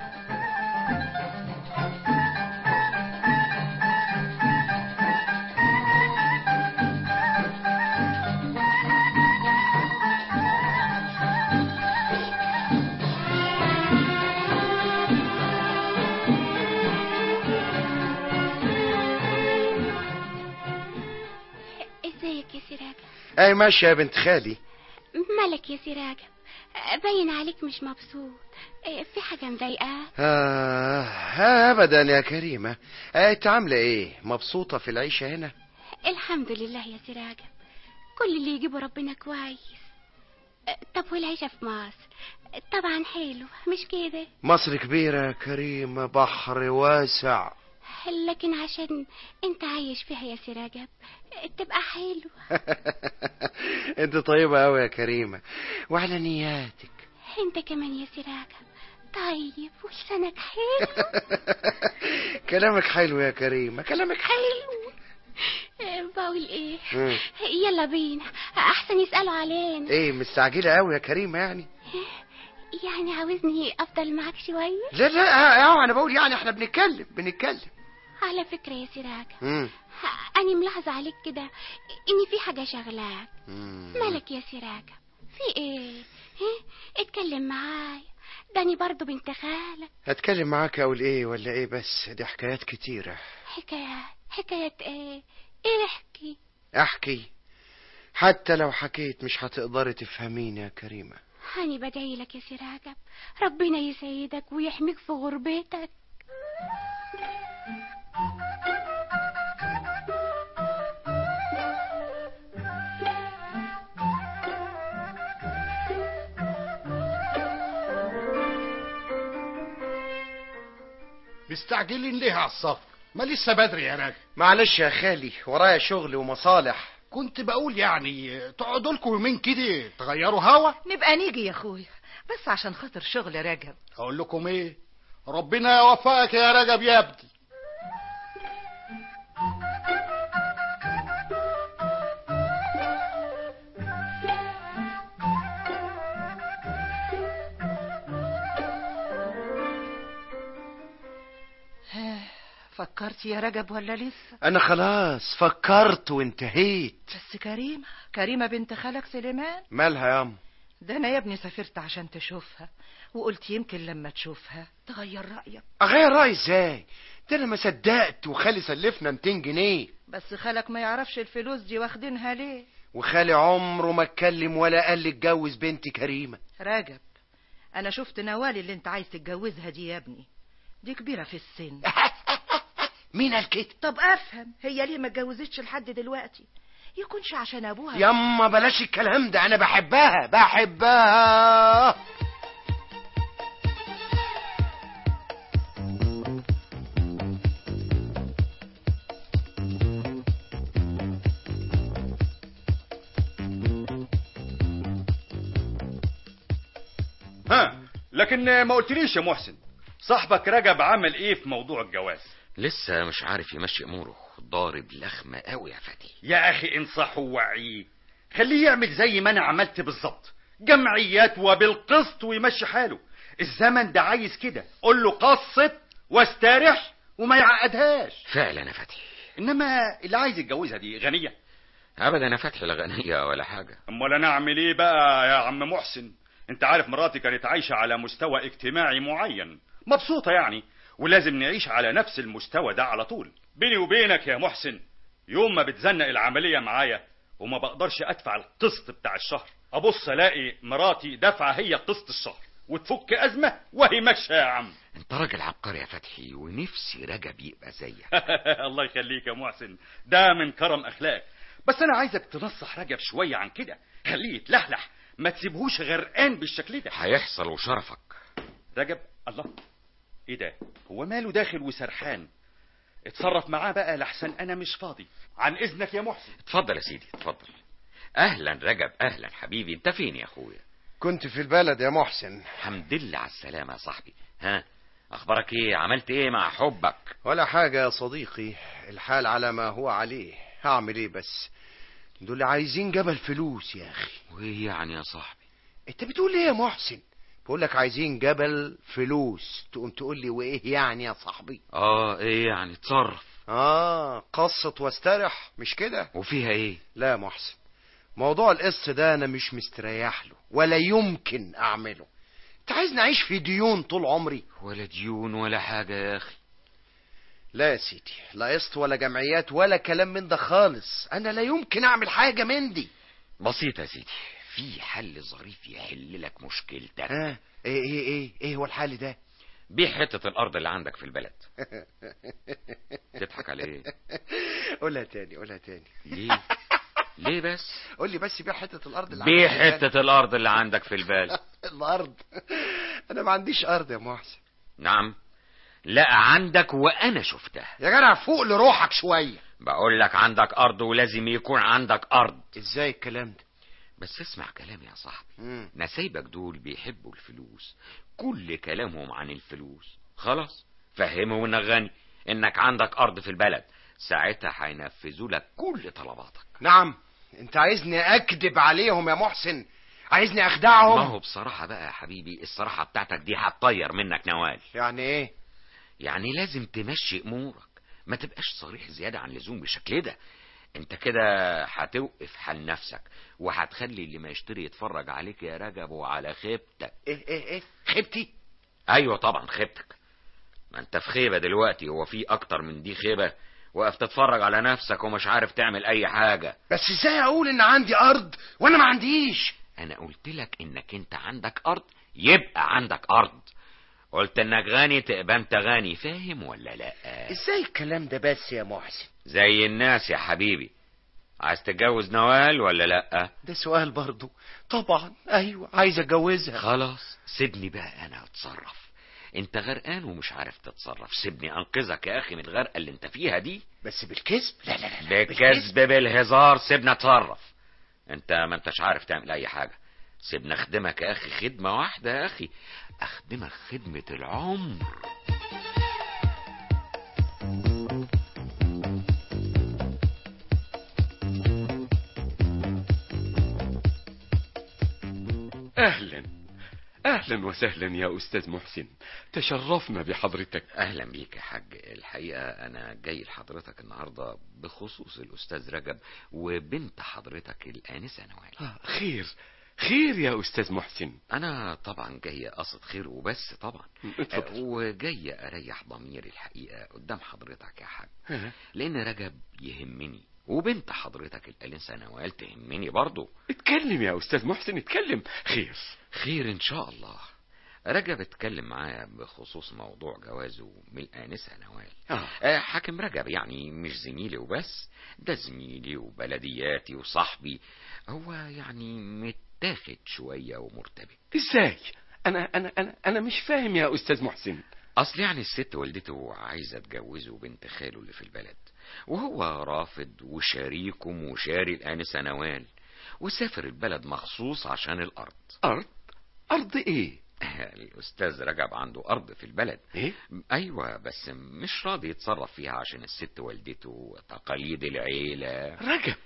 ازيك يا سراج اي ماشي يا بنت خالي مالك يا سراج باين عليك مش مبسوط في حاجة مضايقاك آه آه، ابدا يا كريمة آه، انت عاملة ايه مبسوطة في العيشة هنا الحمد لله يا سراج كل اللي يجيبه ربنا كويس طب والعيشة في مصر طبعا حلو مش كده مصر كبيرة يا كريمة بحر واسع لكن عشان انت عايش فيها يا سراجب تبقى حلو انت طيبة اوي يا كريمة وعلى نياتك انت كمان يا سراجب طيب ولسانك حلو كلامك حلو يا كريمة كلامك حلو بقول ايه مم. يلا بينا احسن يسألوا علينا ايه مستعجلة اوي يا كريمة يعني يعني عاوزني افضل معاك شوية لا لا اه انا بقول يعني احنا بنتكلم بنتكلم على فكرة يا سراج مم. أنا ملاحظة عليك كده إن في حاجة شغلاك مم. مالك يا سراج في إيه؟ ها؟ اتكلم معايا ده أنا برضه بنت خالك اتكلم معاك اقول ايه ولا ايه بس دي حكايات كتيرة حكايات حكايات إيه؟ إيه احكي احكي حتى لو حكيت مش هتقدري تفهميني يا كريمة هاني بدعي لك يا سراجب ربنا يسعدك ويحميك في غربتك مستعجلين ليه على السفر ما لسه بدري يا راجل معلش يا خالي ورايا شغل ومصالح كنت بقول يعني تقعدوا لكم يومين كده تغيروا هوا نبقى نيجي يا اخويا بس عشان خاطر شغل رجب اقول لكم ايه ربنا يوفقك يا رجب يا ابني فكرت يا رجب ولا لسه انا خلاص فكرت وانتهيت بس كريمة كريمة بنت خالك سليمان مالها يا ام ده انا يا ابني سافرت عشان تشوفها وقلت يمكن لما تشوفها تغير رأيك اغير رايي ازاي ده انا ما صدقت وخالي سلفنا 200 جنيه بس خالك ما يعرفش الفلوس دي واخدينها ليه وخالي عمره ما اتكلم ولا قال لي اتجوز بنتي كريمه راجب انا شفت نوال اللي انت عايز تتجوزها دي يا ابني دي كبيرة في السن مين قال كده طب افهم هي ليه ما اتجوزتش لحد دلوقتي يكونش عشان ابوها ياما بلاش الكلام ده انا بحبها بحبها ها لكن ما قلتليش يا محسن صاحبك رجب عمل ايه في موضوع الجواز لسه مش عارف يمشي اموره ضارب لخمه قوي يا فتي يا اخي انصحه ووعيه خليه يعمل زي ما انا عملت بالظبط جمعيات وبالقسط ويمشي حاله الزمن ده عايز كده قول له قسط واسترح وما يعقدهاش فعلا يا فتحي انما اللي عايز يتجوزها دي غنيه ابدا يا فتحي لا غنيه ولا حاجه امال انا اعمل ايه بقى يا عم محسن انت عارف مراتي كانت عايشه على مستوى اجتماعي معين مبسوطه يعني ولازم نعيش على نفس المستوى ده على طول بيني وبينك يا محسن يوم ما بتزنق العمليه معايا وما بقدرش ادفع القسط بتاع الشهر ابص الاقي مراتي دافعه هي قسط الشهر وتفك ازمه وهي ماشيه يا عم انت راجل عبقري يا فتحي ونفسي رجب يبقى زيك الله يخليك يا محسن ده من كرم اخلاقك بس انا عايزك تنصح رجب شويه عن كده خليه يتلحلح ما تسيبهوش غرقان بالشكل ده هيحصل وشرفك رجب الله ايه ده هو ماله داخل وسرحان اتصرف معاه بقى لحسن انا مش فاضي عن اذنك يا محسن اتفضل يا سيدي اتفضل اهلا رجب اهلا حبيبي انت فين يا اخويا كنت في البلد يا محسن الحمد لله على السلامه يا صاحبي ها اخبارك ايه عملت ايه مع حبك ولا حاجة يا صديقي الحال على ما هو عليه هعمل ايه بس دول عايزين جبل فلوس يا اخي وايه يعني يا صاحبي انت بتقول ايه يا محسن بقول لك عايزين جبل فلوس تقوم تقول لي وايه يعني يا صاحبي اه ايه يعني اتصرف اه قصت واسترح مش كده وفيها ايه لا يا محسن موضوع القسط ده انا مش مستريح له ولا يمكن اعمله انت عايزني اعيش في ديون طول عمري ولا ديون ولا حاجه يا اخي لا يا سيدي لا قسط ولا جمعيات ولا كلام من ده خالص انا لا يمكن اعمل حاجه من دي بسيطه يا سيدي في حل ظريف يحل لك مشكلتك ها ايه ايه ايه ايه هو الحل ده بيع حته الارض اللي عندك في البلد تضحك على ايه قولها تاني قولها تاني ليه ليه بس قول لي بس بيع حته الارض اللي بيع عندك في البلد. حته الارض اللي عندك في البلد الارض انا ما عنديش ارض يا محسن نعم لا عندك وانا شفتها يا جدع فوق لروحك شويه بقول لك عندك ارض ولازم يكون عندك ارض ازاي الكلام ده بس اسمع كلامي يا صاحبي مم. نسايبك دول بيحبوا الفلوس كل كلامهم عن الفلوس خلاص فهمهم انك غني انك عندك ارض في البلد ساعتها هينفذوا لك كل طلباتك نعم انت عايزني اكذب عليهم يا محسن عايزني اخدعهم ما هو بصراحة بقى يا حبيبي الصراحة بتاعتك دي هتطير منك نوال يعني ايه يعني لازم تمشي امورك ما تبقاش صريح زيادة عن اللزوم بالشكل ده انت كده هتوقف حال نفسك وهتخلي اللي ما يشتري يتفرج عليك يا رجب وعلى خيبتك ايه ايه ايه خيبتي ايوه طبعا خيبتك ما انت في خيبة دلوقتي هو في اكتر من دي خيبة وقف تتفرج على نفسك ومش عارف تعمل اي حاجة بس ازاي اقول ان عندي ارض وانا ما عنديش انا قلت لك انك انت عندك ارض يبقى عندك ارض قلت انك غني تبقى انت غني فاهم ولا لا ازاي الكلام ده بس يا محسن زي الناس يا حبيبي عايز تتجوز نوال ولا لا ده سؤال برضو طبعا ايوه عايز اتجوزها خلاص سيبني بقى انا اتصرف انت غرقان ومش عارف تتصرف سيبني انقذك يا اخي من الغرقه اللي انت فيها دي بس بالكذب لا لا لا بالكذب بالهزار سيبنا اتصرف انت ما انتش عارف تعمل اي حاجه سيبنا اخدمك يا اخي خدمه واحده يا اخي اخدمك خدمه العمر اهلا اهلا وسهلا يا استاذ محسن تشرفنا بحضرتك اهلا بيك يا حاج الحقيقه انا جاي لحضرتك النهارده بخصوص الاستاذ رجب وبنت حضرتك الانسه نوال آه خير خير يا استاذ محسن انا طبعا جاي قصد خير وبس طبعا اتفضل. وجاي اريح ضميري الحقيقه قدام حضرتك يا حاج ها، لان رجب يهمني وبنت حضرتك الانسه نوال تهمني برضه اتكلم يا استاذ محسن اتكلم خير خير ان شاء الله رجب اتكلم معايا بخصوص موضوع جوازه من الانسه نوال آه. آه، حاكم رجب يعني مش زميلي وبس ده زميلي وبلدياتي وصاحبي هو يعني متاخد شويه ومرتبك ازاي انا انا انا انا مش فاهم يا استاذ محسن اصل يعني الست والدته عايزه تجوزه بنت خاله اللي في البلد وهو رافض وشريكم وشاري الانسه نوال وسافر البلد مخصوص عشان الارض ارض ارض ايه الاستاذ رجب عنده ارض في البلد ايه ايوه بس مش راضي يتصرف فيها عشان الست والدته وتقاليد العيله رجب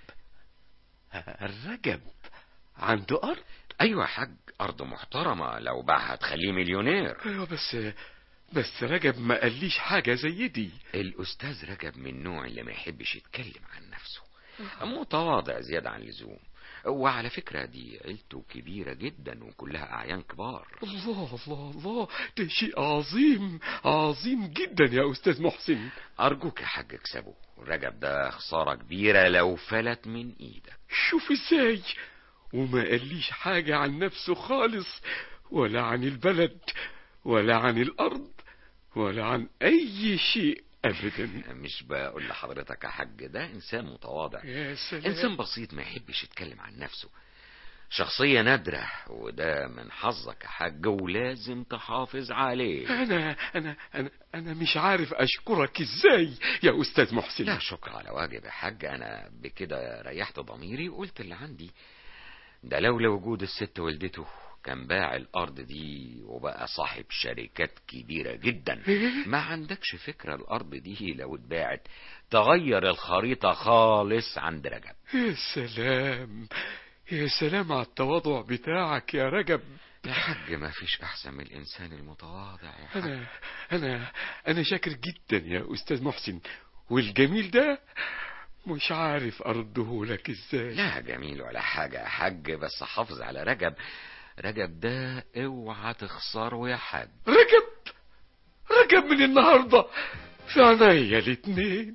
الرجب عنده ارض ايوه يا حاج ارض محترمه لو باعها تخليه مليونير ايوه بس بس رجب ما قاليش حاجة زي دي الاستاذ رجب من النوع اللي ما يحبش يتكلم عن نفسه متواضع زيادة عن اللزوم وعلى فكرة دي عيلته كبيرة جدا وكلها أعيان كبار الله الله الله ده شيء عظيم عظيم جدا يا أستاذ محسن أرجوك يا حاج اكسبه رجب ده خسارة كبيرة لو فلت من إيدك شوف ازاي وما قاليش حاجة عن نفسه خالص ولا عن البلد ولا عن الأرض ولا عن أي شيء أبدا مش بقول لحضرتك يا حاج ده إنسان متواضع يا سلام إنسان بسيط ما يحبش يتكلم عن نفسه شخصية نادرة وده من حظك يا حاج ولازم تحافظ عليه انا انا انا انا مش عارف اشكرك ازاي يا استاذ محسن لا شكر على واجب يا حاج انا بكده ريحت ضميري وقلت اللي عندي ده لولا وجود الست والدته كان باع الارض دي وبقى صاحب شركات كبيرة جدا ما عندكش فكرة الارض دي لو اتباعت تغير الخريطة خالص عند رجب يا سلام يا سلام على التواضع بتاعك يا رجب يا حاج ما فيش احسن من الانسان المتواضع يا حاج انا انا انا شاكر جدا يا استاذ محسن والجميل ده مش عارف ارده لك ازاي لا جميل ولا حاجة يا حاج بس حافظ على رجب رجب ده اوعى تخسره يا حاج رجب رجب من النهارده في عينيا الاتنين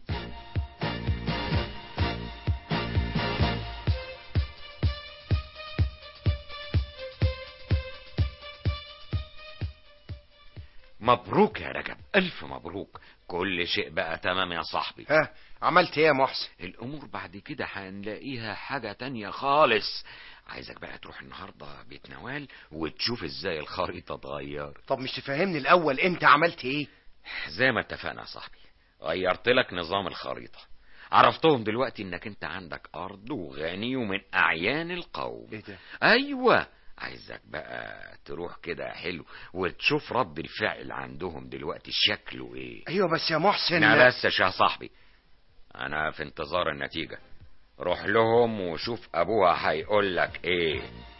مبروك يا رجب الف مبروك كل شيء بقى تمام يا صاحبي ها عملت ايه يا محسن الامور بعد كده هنلاقيها حاجة تانية خالص عايزك بقى تروح النهاردة بيت نوال وتشوف ازاي الخريطة اتغير طب مش تفهمني الاول انت عملت ايه زي ما اتفقنا يا صاحبي غيرت لك نظام الخريطة عرفتهم دلوقتي انك انت عندك ارض وغني ومن اعيان القوم ايه ده ايوه عايزك بقى تروح كده حلو وتشوف رد الفعل عندهم دلوقتي شكله ايه ايوه بس يا محسن لا بس يا صاحبي انا في انتظار النتيجة روح لهم وشوف ابوها هيقول لك ايه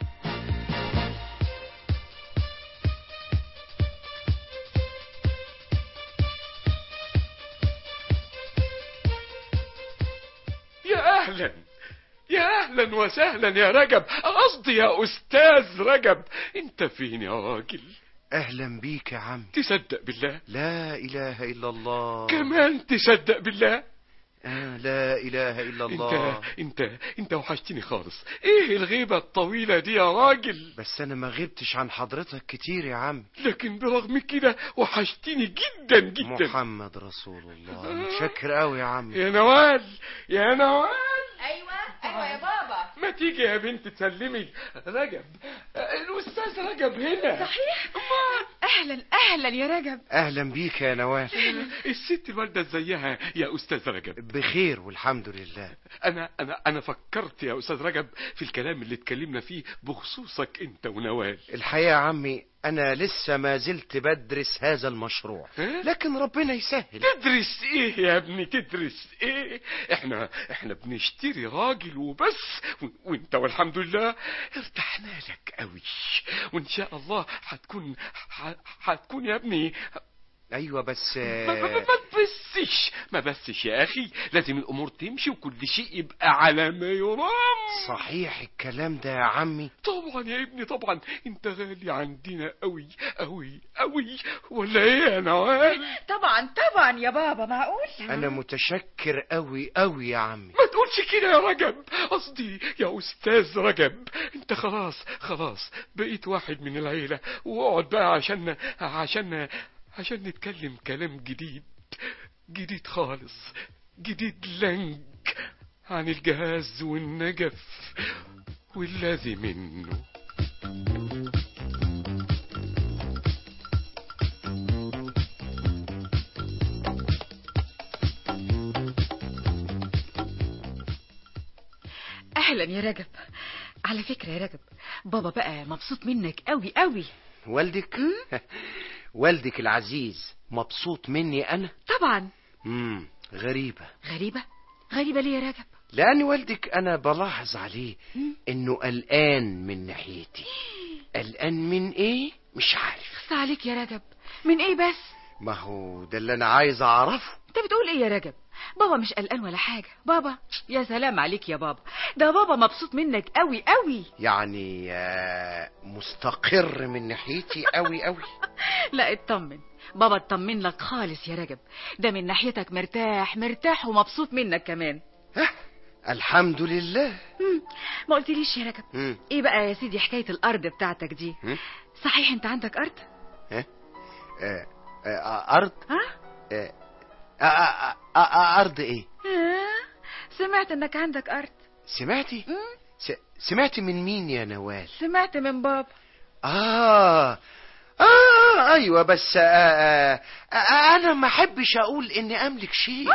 يا اهلا يا اهلا وسهلا يا رجب قصدي يا استاذ رجب انت فين يا راجل اهلا بيك يا عم تصدق بالله لا اله الا الله كمان تصدق بالله آه لا اله الا الله انت انت انت وحشتني خالص ايه الغيبة الطويلة دي يا راجل بس انا ما غبتش عن حضرتك كتير يا عم لكن برغم كده وحشتني جدا جدا محمد رسول الله متشكر قوي يا عم يا نوال يا نوال ايوه ايوه يا بابا ما تيجي يا بنت تسلمي رجب الاستاذ رجب هنا صحيح اهلا اهلا يا رجب اهلا بيك يا نوال الست الوالده ازيها يا استاذ رجب بخير والحمد لله انا انا انا فكرت يا استاذ رجب في الكلام اللي اتكلمنا فيه بخصوصك انت ونوال الحقيقه يا عمي انا لسه ما زلت بدرس هذا المشروع ها؟ لكن ربنا يسهل تدرس ايه يا ابني تدرس ايه احنا احنا بنشتري راجل وبس و... وانت والحمد لله ارتحنا لك قوي وان شاء الله هتكون ح... هتكون يا ابني ايوه بس ما, ما, ما تبسش ما بسش يا اخي لازم الامور تمشي وكل شيء يبقى على ما يرام صحيح الكلام ده يا عمي طبعا يا ابني طبعا انت غالي عندنا قوي قوي قوي ولا ايه يا نوال طبعا طبعا يا بابا معقول انا متشكر قوي قوي يا عمي ما تقولش كده يا رجب قصدي يا استاذ رجب انت خلاص خلاص بقيت واحد من العيلة واقعد بقى عشان عشان عشان نتكلم كلام جديد جديد خالص جديد لنج عن الجهاز والنجف والذي منه اهلا يا رجب على فكرة يا رجب بابا بقى مبسوط منك قوي قوي والدك والدك العزيز مبسوط مني انا طبعا امم غريبة غريبة غريبة ليه يا رجب لان والدك انا بلاحظ عليه انه قلقان من ناحيتي قلقان من ايه مش عارف خص عليك يا رجب من ايه بس ما هو ده اللي انا عايز اعرفه انت بتقول ايه يا رجب بابا مش قلقان ولا حاجة بابا يا سلام عليك يا بابا ده بابا مبسوط منك قوي قوي يعني آه، مستقر من ناحيتي قوي قوي لا اطمن بابا اطمن لك خالص يا رجب ده من ناحيتك مرتاح مرتاح ومبسوط منك كمان الحمد لله مم. ما قلتليش يا رجب مم. ايه بقى يا سيدي حكاية الارض بتاعتك دي مم. صحيح انت عندك ارض ها آه، آه، ارض ها آه، آه، آه، آه، آه، ارض ايه آه، سمعت انك عندك ارض سمعتي مم. س... سمعت من مين يا نوال سمعت من بابا آه آه أيوة بس آه آه آه أنا ما أحبش أقول إني أملك شيء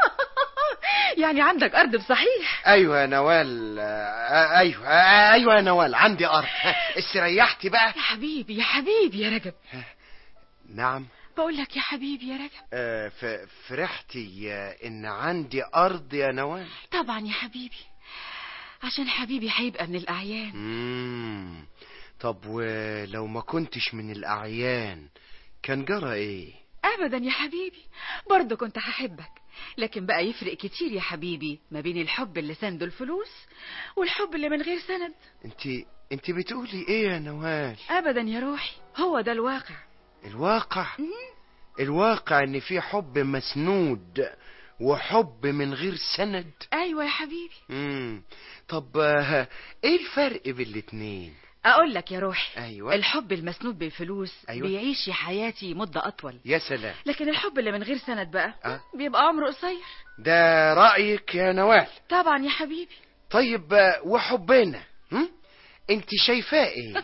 يعني عندك أرض بصحيح أيوة يا نوال آه أيوة آه أيوة يا نوال عندي أرض استريحتي بقى يا حبيبي يا حبيبي يا رجب نعم بقول لك يا حبيبي يا رجب آه ف- فرحتي آه، إن عندي أرض يا نوال طبعا يا حبيبي عشان حبيبي هيبقى من الأعيان مم. طب ولو ما كنتش من الأعيان كان جرى إيه أبدا يا حبيبي برضه كنت هحبك لكن بقى يفرق كتير يا حبيبي ما بين الحب اللي سنده الفلوس والحب اللي من غير سند انت انت بتقولي ايه يا نوال أبدا يا روحي هو ده الواقع الواقع الواقع ان في حب مسنود وحب من غير سند أيوة يا حبيبي مم. طب آه، ايه الفرق بين الاتنين أقول لك يا روحي ايوه الحب المسنود بالفلوس أيوة. بيعيش حياتي مدة أطول يا سلام لكن الحب اللي من غير سند بقى أه؟ بيبقى عمره قصير ده رأيك يا نوال طبعا يا حبيبي طيب آه، وحبنا هم؟ انت شايفاه ايه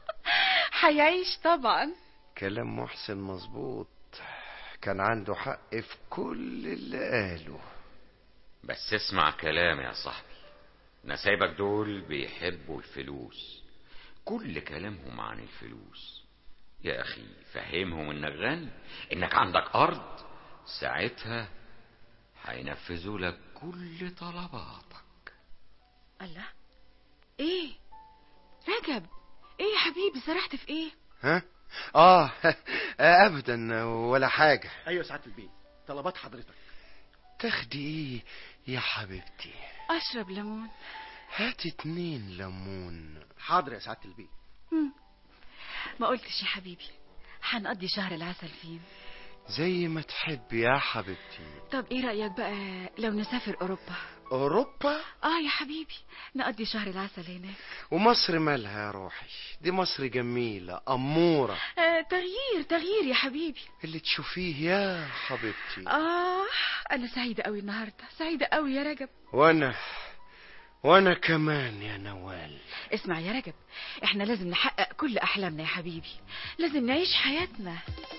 هيعيش طبعا كلام محسن مظبوط كان عنده حق في كل اللي قاله بس اسمع كلامي يا صاحبي نسايبك دول بيحبوا الفلوس كل كلامهم عن الفلوس يا اخي فهمهم انك غني انك عندك ارض ساعتها هينفذوا لك كل طلباتك الله ايه رجب ايه يا حبيبي سرحت في ايه ها اه ابدا ولا حاجه ايوه سعاده البيت طلبات حضرتك تاخدي ايه يا حبيبتي اشرب ليمون هات اتنين ليمون حاضر يا سعاده البيت مم. ما قلتش يا حبيبي هنقضي شهر العسل فين زي ما تحب يا حبيبتي طب ايه رأيك بقى لو نسافر اوروبا اوروبا اه يا حبيبي نقضي شهر العسل هناك ومصر مالها يا روحي دي مصر جميله اموره آه تغيير تغيير يا حبيبي اللي تشوفيه يا حبيبتي اه انا سعيدة قوي النهاردة سعيدة قوي يا رجب وانا وانا كمان يا نوال اسمع يا رجب احنا لازم نحقق كل احلامنا يا حبيبي لازم نعيش حياتنا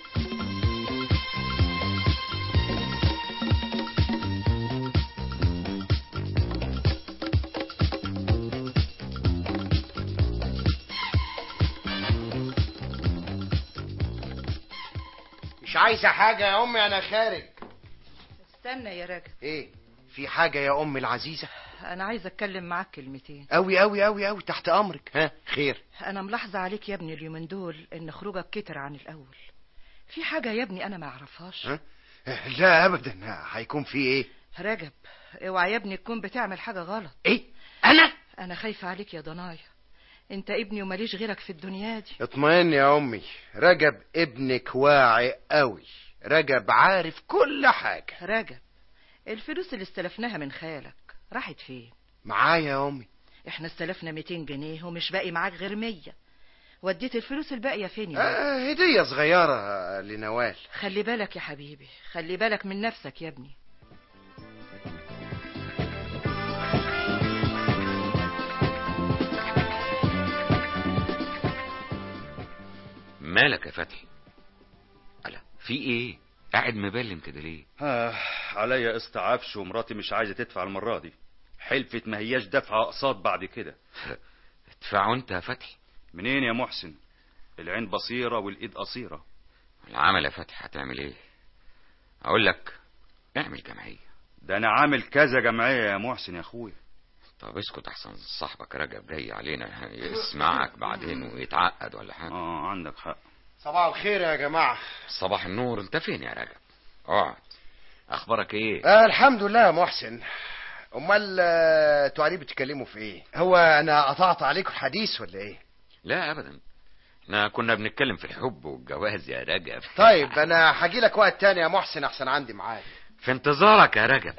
مش عايزه حاجه يا امي انا خارج استنى يا راجل ايه في حاجه يا امي العزيزه انا عايزه اتكلم معاك كلمتين قوي قوي قوي قوي تحت امرك ها خير انا ملاحظه عليك يا ابني اليومين دول ان خروجك كتر عن الاول في حاجه يا ابني انا ما اعرفهاش ها لا ابدا هيكون في ايه رجب اوعى يا ابني تكون بتعمل حاجه غلط ايه انا انا خايفه عليك يا ضنايا انت ابني وماليش غيرك في الدنيا دي اطمئن يا امي رجب ابنك واعي قوي رجب عارف كل حاجه رجب الفلوس اللي استلفناها من خالك راحت فين معايا يا امي احنا استلفنا 200 جنيه ومش باقي معاك غير 100 وديت الفلوس الباقيه فين يا رجب؟ آه هديه صغيره لنوال خلي بالك يا حبيبي خلي بالك من نفسك يا ابني مالك يا فتحي ألا في ايه قاعد مبلم كده ليه آه عليا قسط عفش ومراتي مش عايزه تدفع المره دي حلفت ما هياش دافعه اقساط بعد كده ادفعوا انت يا فتحي منين يا محسن العين بصيره والايد قصيره العمل يا فتحي هتعمل ايه اقول لك اعمل جمعيه ده انا عامل كذا جمعيه يا محسن يا اخويا طب اسكت احسن صاحبك رجب جاي علينا يسمعك بعدين ويتعقد ولا حاجه اه عندك حق صباح الخير يا جماعه صباح النور انت فين يا رجب اقعد اخبارك ايه آه الحمد لله يا محسن امال آه، انتوا عليه بتتكلموا في ايه هو انا قطعت عليكم الحديث ولا ايه لا ابدا احنا كنا بنتكلم في الحب والجواز يا رجب طيب انا هاجي لك وقت تاني يا محسن احسن عندي معاك في انتظارك يا رجب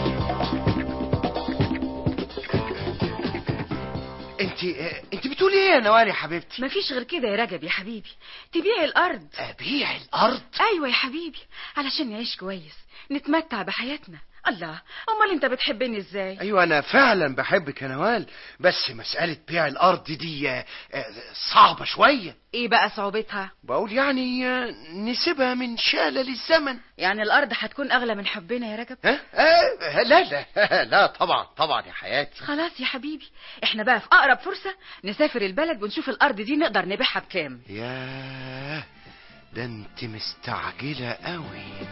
انت آه، انت بتقولي ايه يا نوال يا حبيبتي مفيش غير كده يا رجب يا حبيبي تبيع الارض ابيع الارض ايوه يا حبيبي علشان نعيش كويس نتمتع بحياتنا الله امال انت بتحبني ازاي ايوه انا فعلا بحبك يا نوال بس مسألة بيع الارض دي آه، آه، صعبة شوية ايه بقى صعوبتها بقول يعني آه، نسيبها من شالة للزمن يعني الارض هتكون اغلى من حبنا يا رجب ها آه لا لا لا طبعا طبعا يا حياتي خلاص يا حبيبي احنا بقى في اقرب فرصة نسافر البلد ونشوف الارض دي نقدر نبيعها بكام ياه ده انت مستعجلة قوي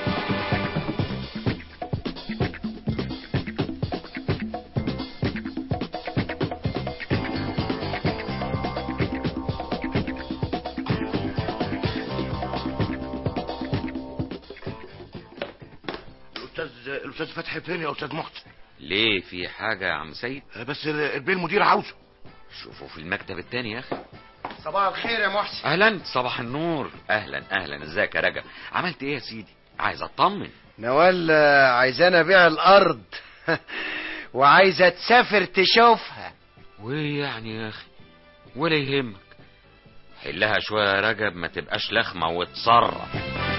الاستاذ الاستاذ فتحي فين يا استاذ محسن ليه في حاجة يا عم سيد بس ال- البيه المدير عاوزه شوفوا في المكتب التاني يا اخي صباح الخير يا محسن اهلا صباح النور اهلا اهلا ازيك يا رجب عملت ايه يا سيدي عايز اطمن نوال آه، عايزانا ابيع الارض وعايزة تسافر تشوفها وايه يعني يا اخي ولا يهمك حلها شوية يا رجب ما تبقاش لخمة وتصرف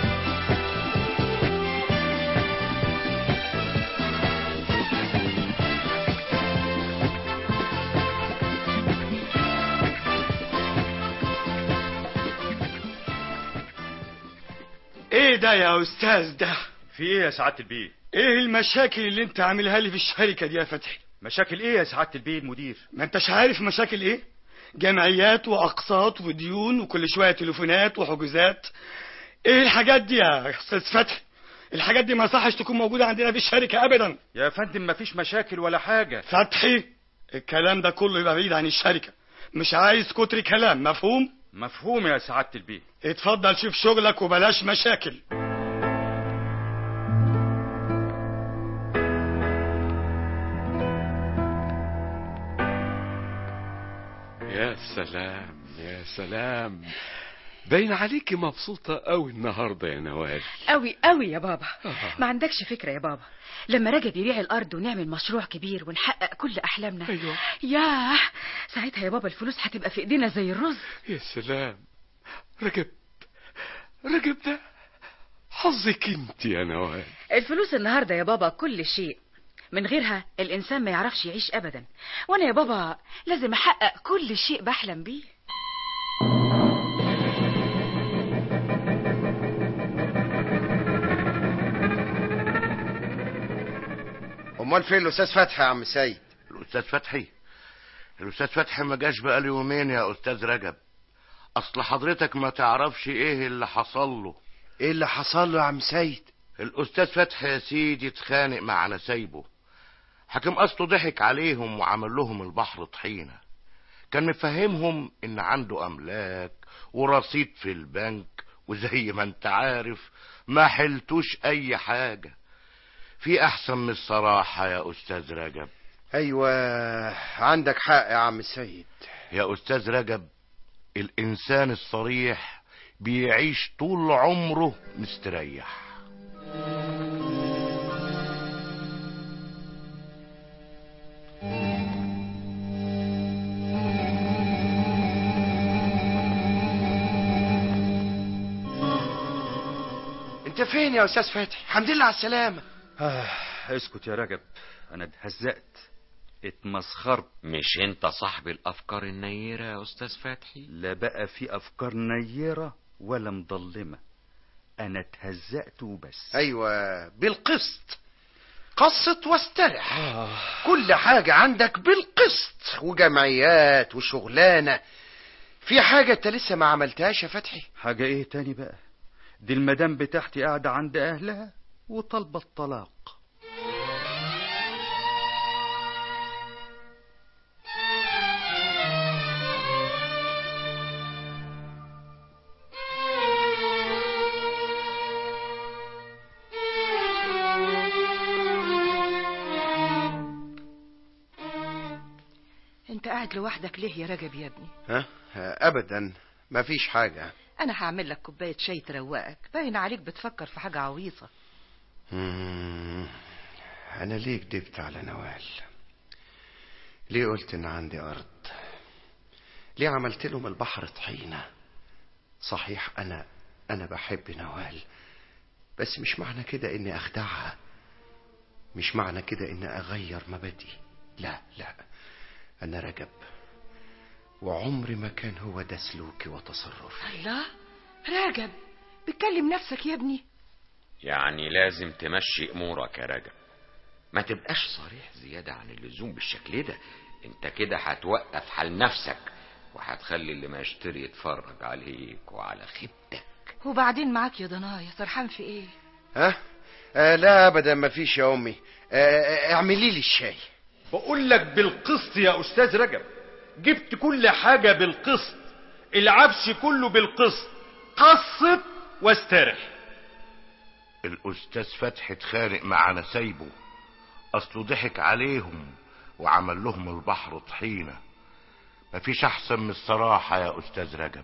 ايه ده يا استاذ ده في ايه يا سعاده البيه ايه المشاكل اللي انت عاملها لي في الشركه دي يا فتحي مشاكل ايه يا سعاده البيه المدير ما انتش عارف مشاكل ايه جمعيات واقساط وديون وكل شويه تليفونات وحجوزات ايه الحاجات دي يا استاذ فتحي الحاجات دي ما صحش تكون موجوده عندنا في الشركه ابدا يا فندم مفيش مشاكل ولا حاجه فتحي الكلام ده كله يبقى بعيد عن الشركه مش عايز كتر كلام مفهوم مفهوم يا سعاده البيه اتفضل شوف شغلك وبلاش مشاكل يا سلام يا سلام باين عليكي مبسوطة قوي النهاردة يا نوال قوي قوي يا بابا ما عندكش فكرة يا بابا لما رجب يبيع الارض ونعمل مشروع كبير ونحقق كل احلامنا أيوة. ياه ساعتها يا بابا الفلوس هتبقى في ايدينا زي الرز يا سلام رجب رجب ده حظك انت يا نوال الفلوس النهارده يا بابا كل شيء من غيرها الانسان ما يعرفش يعيش ابدا وانا يا بابا لازم احقق كل شيء بحلم بيه امال فين الاستاذ فتحي يا عم سيد الاستاذ فتحي الاستاذ فتحي ما جاش بقاله يومين يا استاذ رجب اصل حضرتك ما تعرفش ايه اللي حصل له ايه اللي حصل له يا عم سيد الاستاذ فتحي يا سيدي اتخانق مع نسايبه حكم اصله ضحك عليهم وعمل لهم البحر طحينه كان مفهمهم ان عنده املاك ورصيد في البنك وزي ما انت عارف ما حلتوش اي حاجه في احسن من الصراحه يا استاذ رجب ايوه عندك حق يا عم سيد يا استاذ رجب الانسان الصريح بيعيش طول عمره مستريح انت فين يا استاذ فتحي الحمد لله على السلامه آه اسكت يا رجب انا اتهزقت اتمسخرت مش انت صاحب الافكار النيرة يا استاذ فتحي لا بقى في افكار نيرة ولا مضلمة انا اتهزقت وبس ايوه بالقسط قسط واسترح كل حاجة عندك بالقسط وجمعيات وشغلانة في حاجة انت لسه ما عملتهاش يا فتحي حاجة ايه تاني بقى دي المدام بتاعتي قاعدة عند اهلها وطالبة الطلاق انت قاعد لوحدك ليه يا رجب يا ابني ها ابدا ما فيش حاجة انا هعمل لك كوبايه شاي تروقك باين عليك بتفكر في حاجه عويصه مم. انا ليه كدبت على نوال ليه قلت ان عندي ارض ليه عملت لهم البحر طحينة صحيح أنا أنا بحب نوال بس مش معنى كده إني أخدعها مش معنى كده إني أغير مبادئي لا لا أنا رجب وعمري ما كان هو ده سلوكي وتصرفي الله راجب بتكلم نفسك يا ابني يعني لازم تمشي امورك يا رجب ما تبقاش صريح زيادة عن اللزوم بالشكل ده انت كده هتوقف حال نفسك وهتخلي اللي ما يشتري يتفرج عليك وعلى خيبتك وبعدين معاك يا ضنايا سرحان في ايه ها آه لا ابدا ما فيش يا امي آه اعملي لي الشاي بقول لك بالقسط يا استاذ رجب جبت كل حاجة بالقسط العفش كله بالقسط قسط واسترح الاستاذ فتحي اتخانق مع نسايبه اصله ضحك عليهم وعمل لهم البحر طحينه مفيش احسن من الصراحه يا استاذ رجب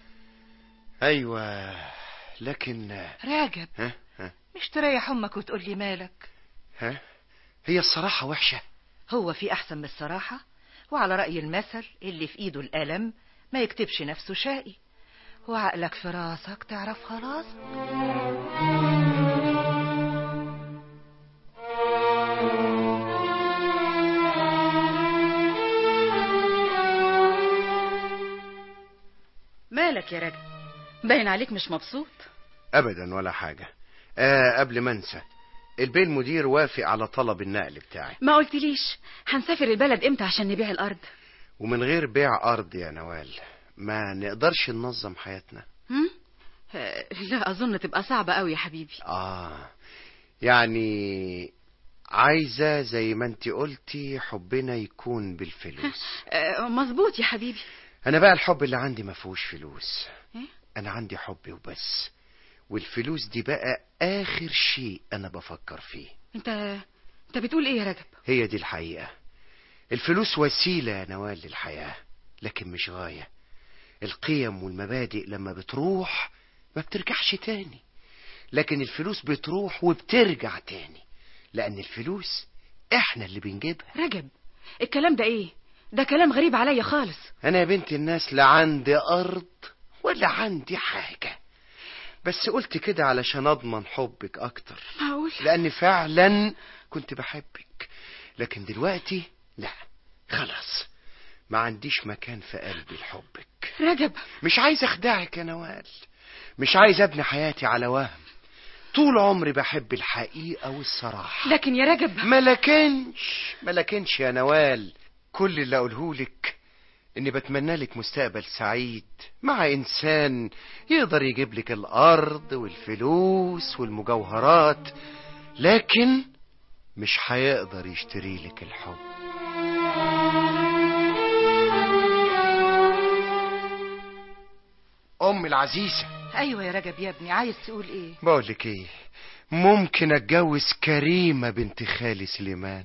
ايوه لكن راجب ها ها مش تريح امك وتقول لي مالك ها هي الصراحه وحشه هو في احسن من الصراحه وعلى راي المثل اللي في ايده القلم ما يكتبش نفسه شقي وعقلك في راسك تعرف خلاص مالك يا راجل باين عليك مش مبسوط ابدا ولا حاجه آه قبل ما انسى البيه المدير وافق على طلب النقل بتاعي ما قلتليش هنسافر البلد امتى عشان نبيع الارض ومن غير بيع ارض يا نوال ما نقدرش ننظم حياتنا هم؟ آه، لا اظن تبقى صعبة قوي يا حبيبي اه يعني عايزة زي ما انت قلتي حبنا يكون بالفلوس آه، مظبوط يا حبيبي انا بقى الحب اللي عندي ما فيهوش فلوس إيه؟ انا عندي حبي وبس والفلوس دي بقى اخر شيء انا بفكر فيه انت انت بتقول ايه يا رجب هي دي الحقيقة الفلوس وسيلة يا نوال للحياة لكن مش غاية القيم والمبادئ لما بتروح ما بترجعش تاني لكن الفلوس بتروح وبترجع تاني لأن الفلوس احنا اللي بنجيبها رجب الكلام ده ايه ده كلام غريب عليا خالص أنا يا بنت الناس لا عندي أرض ولا عندي حاجة بس قلت كده علشان أضمن حبك أكتر معقول لأن فعلا كنت بحبك لكن دلوقتي لا خلاص ما عنديش مكان في قلبي لحبك رجب مش عايز أخدعك يا نوال مش عايز أبني حياتي على وهم طول عمري بحب الحقيقة والصراحة لكن يا رجب ما لكنش ما لكنش يا نوال كل اللي أقولهولك إني بتمنى لك مستقبل سعيد مع إنسان يقدر يجيب لك الأرض والفلوس والمجوهرات لكن مش هيقدر يشتري لك الحب أم العزيزة ايوه يا رجب يا ابني عايز تقول ايه بقول لك إيه ممكن أتجوز كريمة بنت خالي سليمان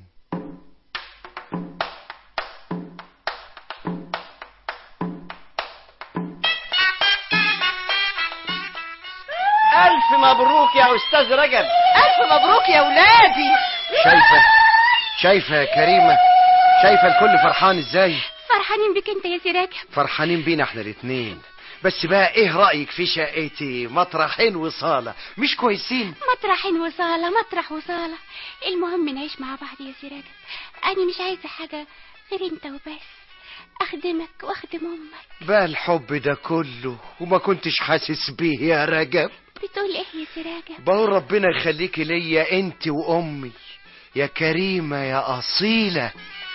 ألف مبروك يا أستاذ رجب الف مبروك يا ولادي شايفة شايفة يا كريمة شايفة الكل فرحان ازاي فرحانين بك انت يا سراج فرحانين بينا احنا الاتنين بس بقى ايه رأيك في شقتي مطرحين وصالة مش كويسين مطرح وصالة مطرح وصالة المهم نعيش مع بعض يا سراج أنا مش عايزة حاجة غير انت وبس أخدمك وأخدم أمك بقى الحب ده كله وما كنتش حاسس بيه يا رجب بتقول ايه يا سراج بقول ربنا يخليكي ليا انت وامي يا كريمة يا اصيلة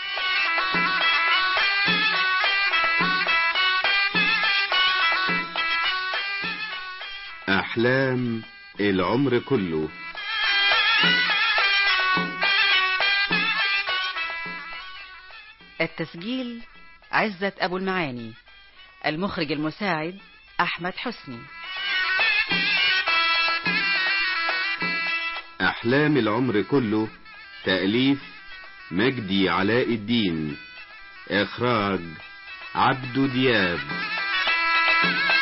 أحلام العمر كله التسجيل عزة أبو المعاني المخرج المساعد أحمد حسني أحلام العمر كله تأليف مجدي علاء الدين إخراج عبدو دياب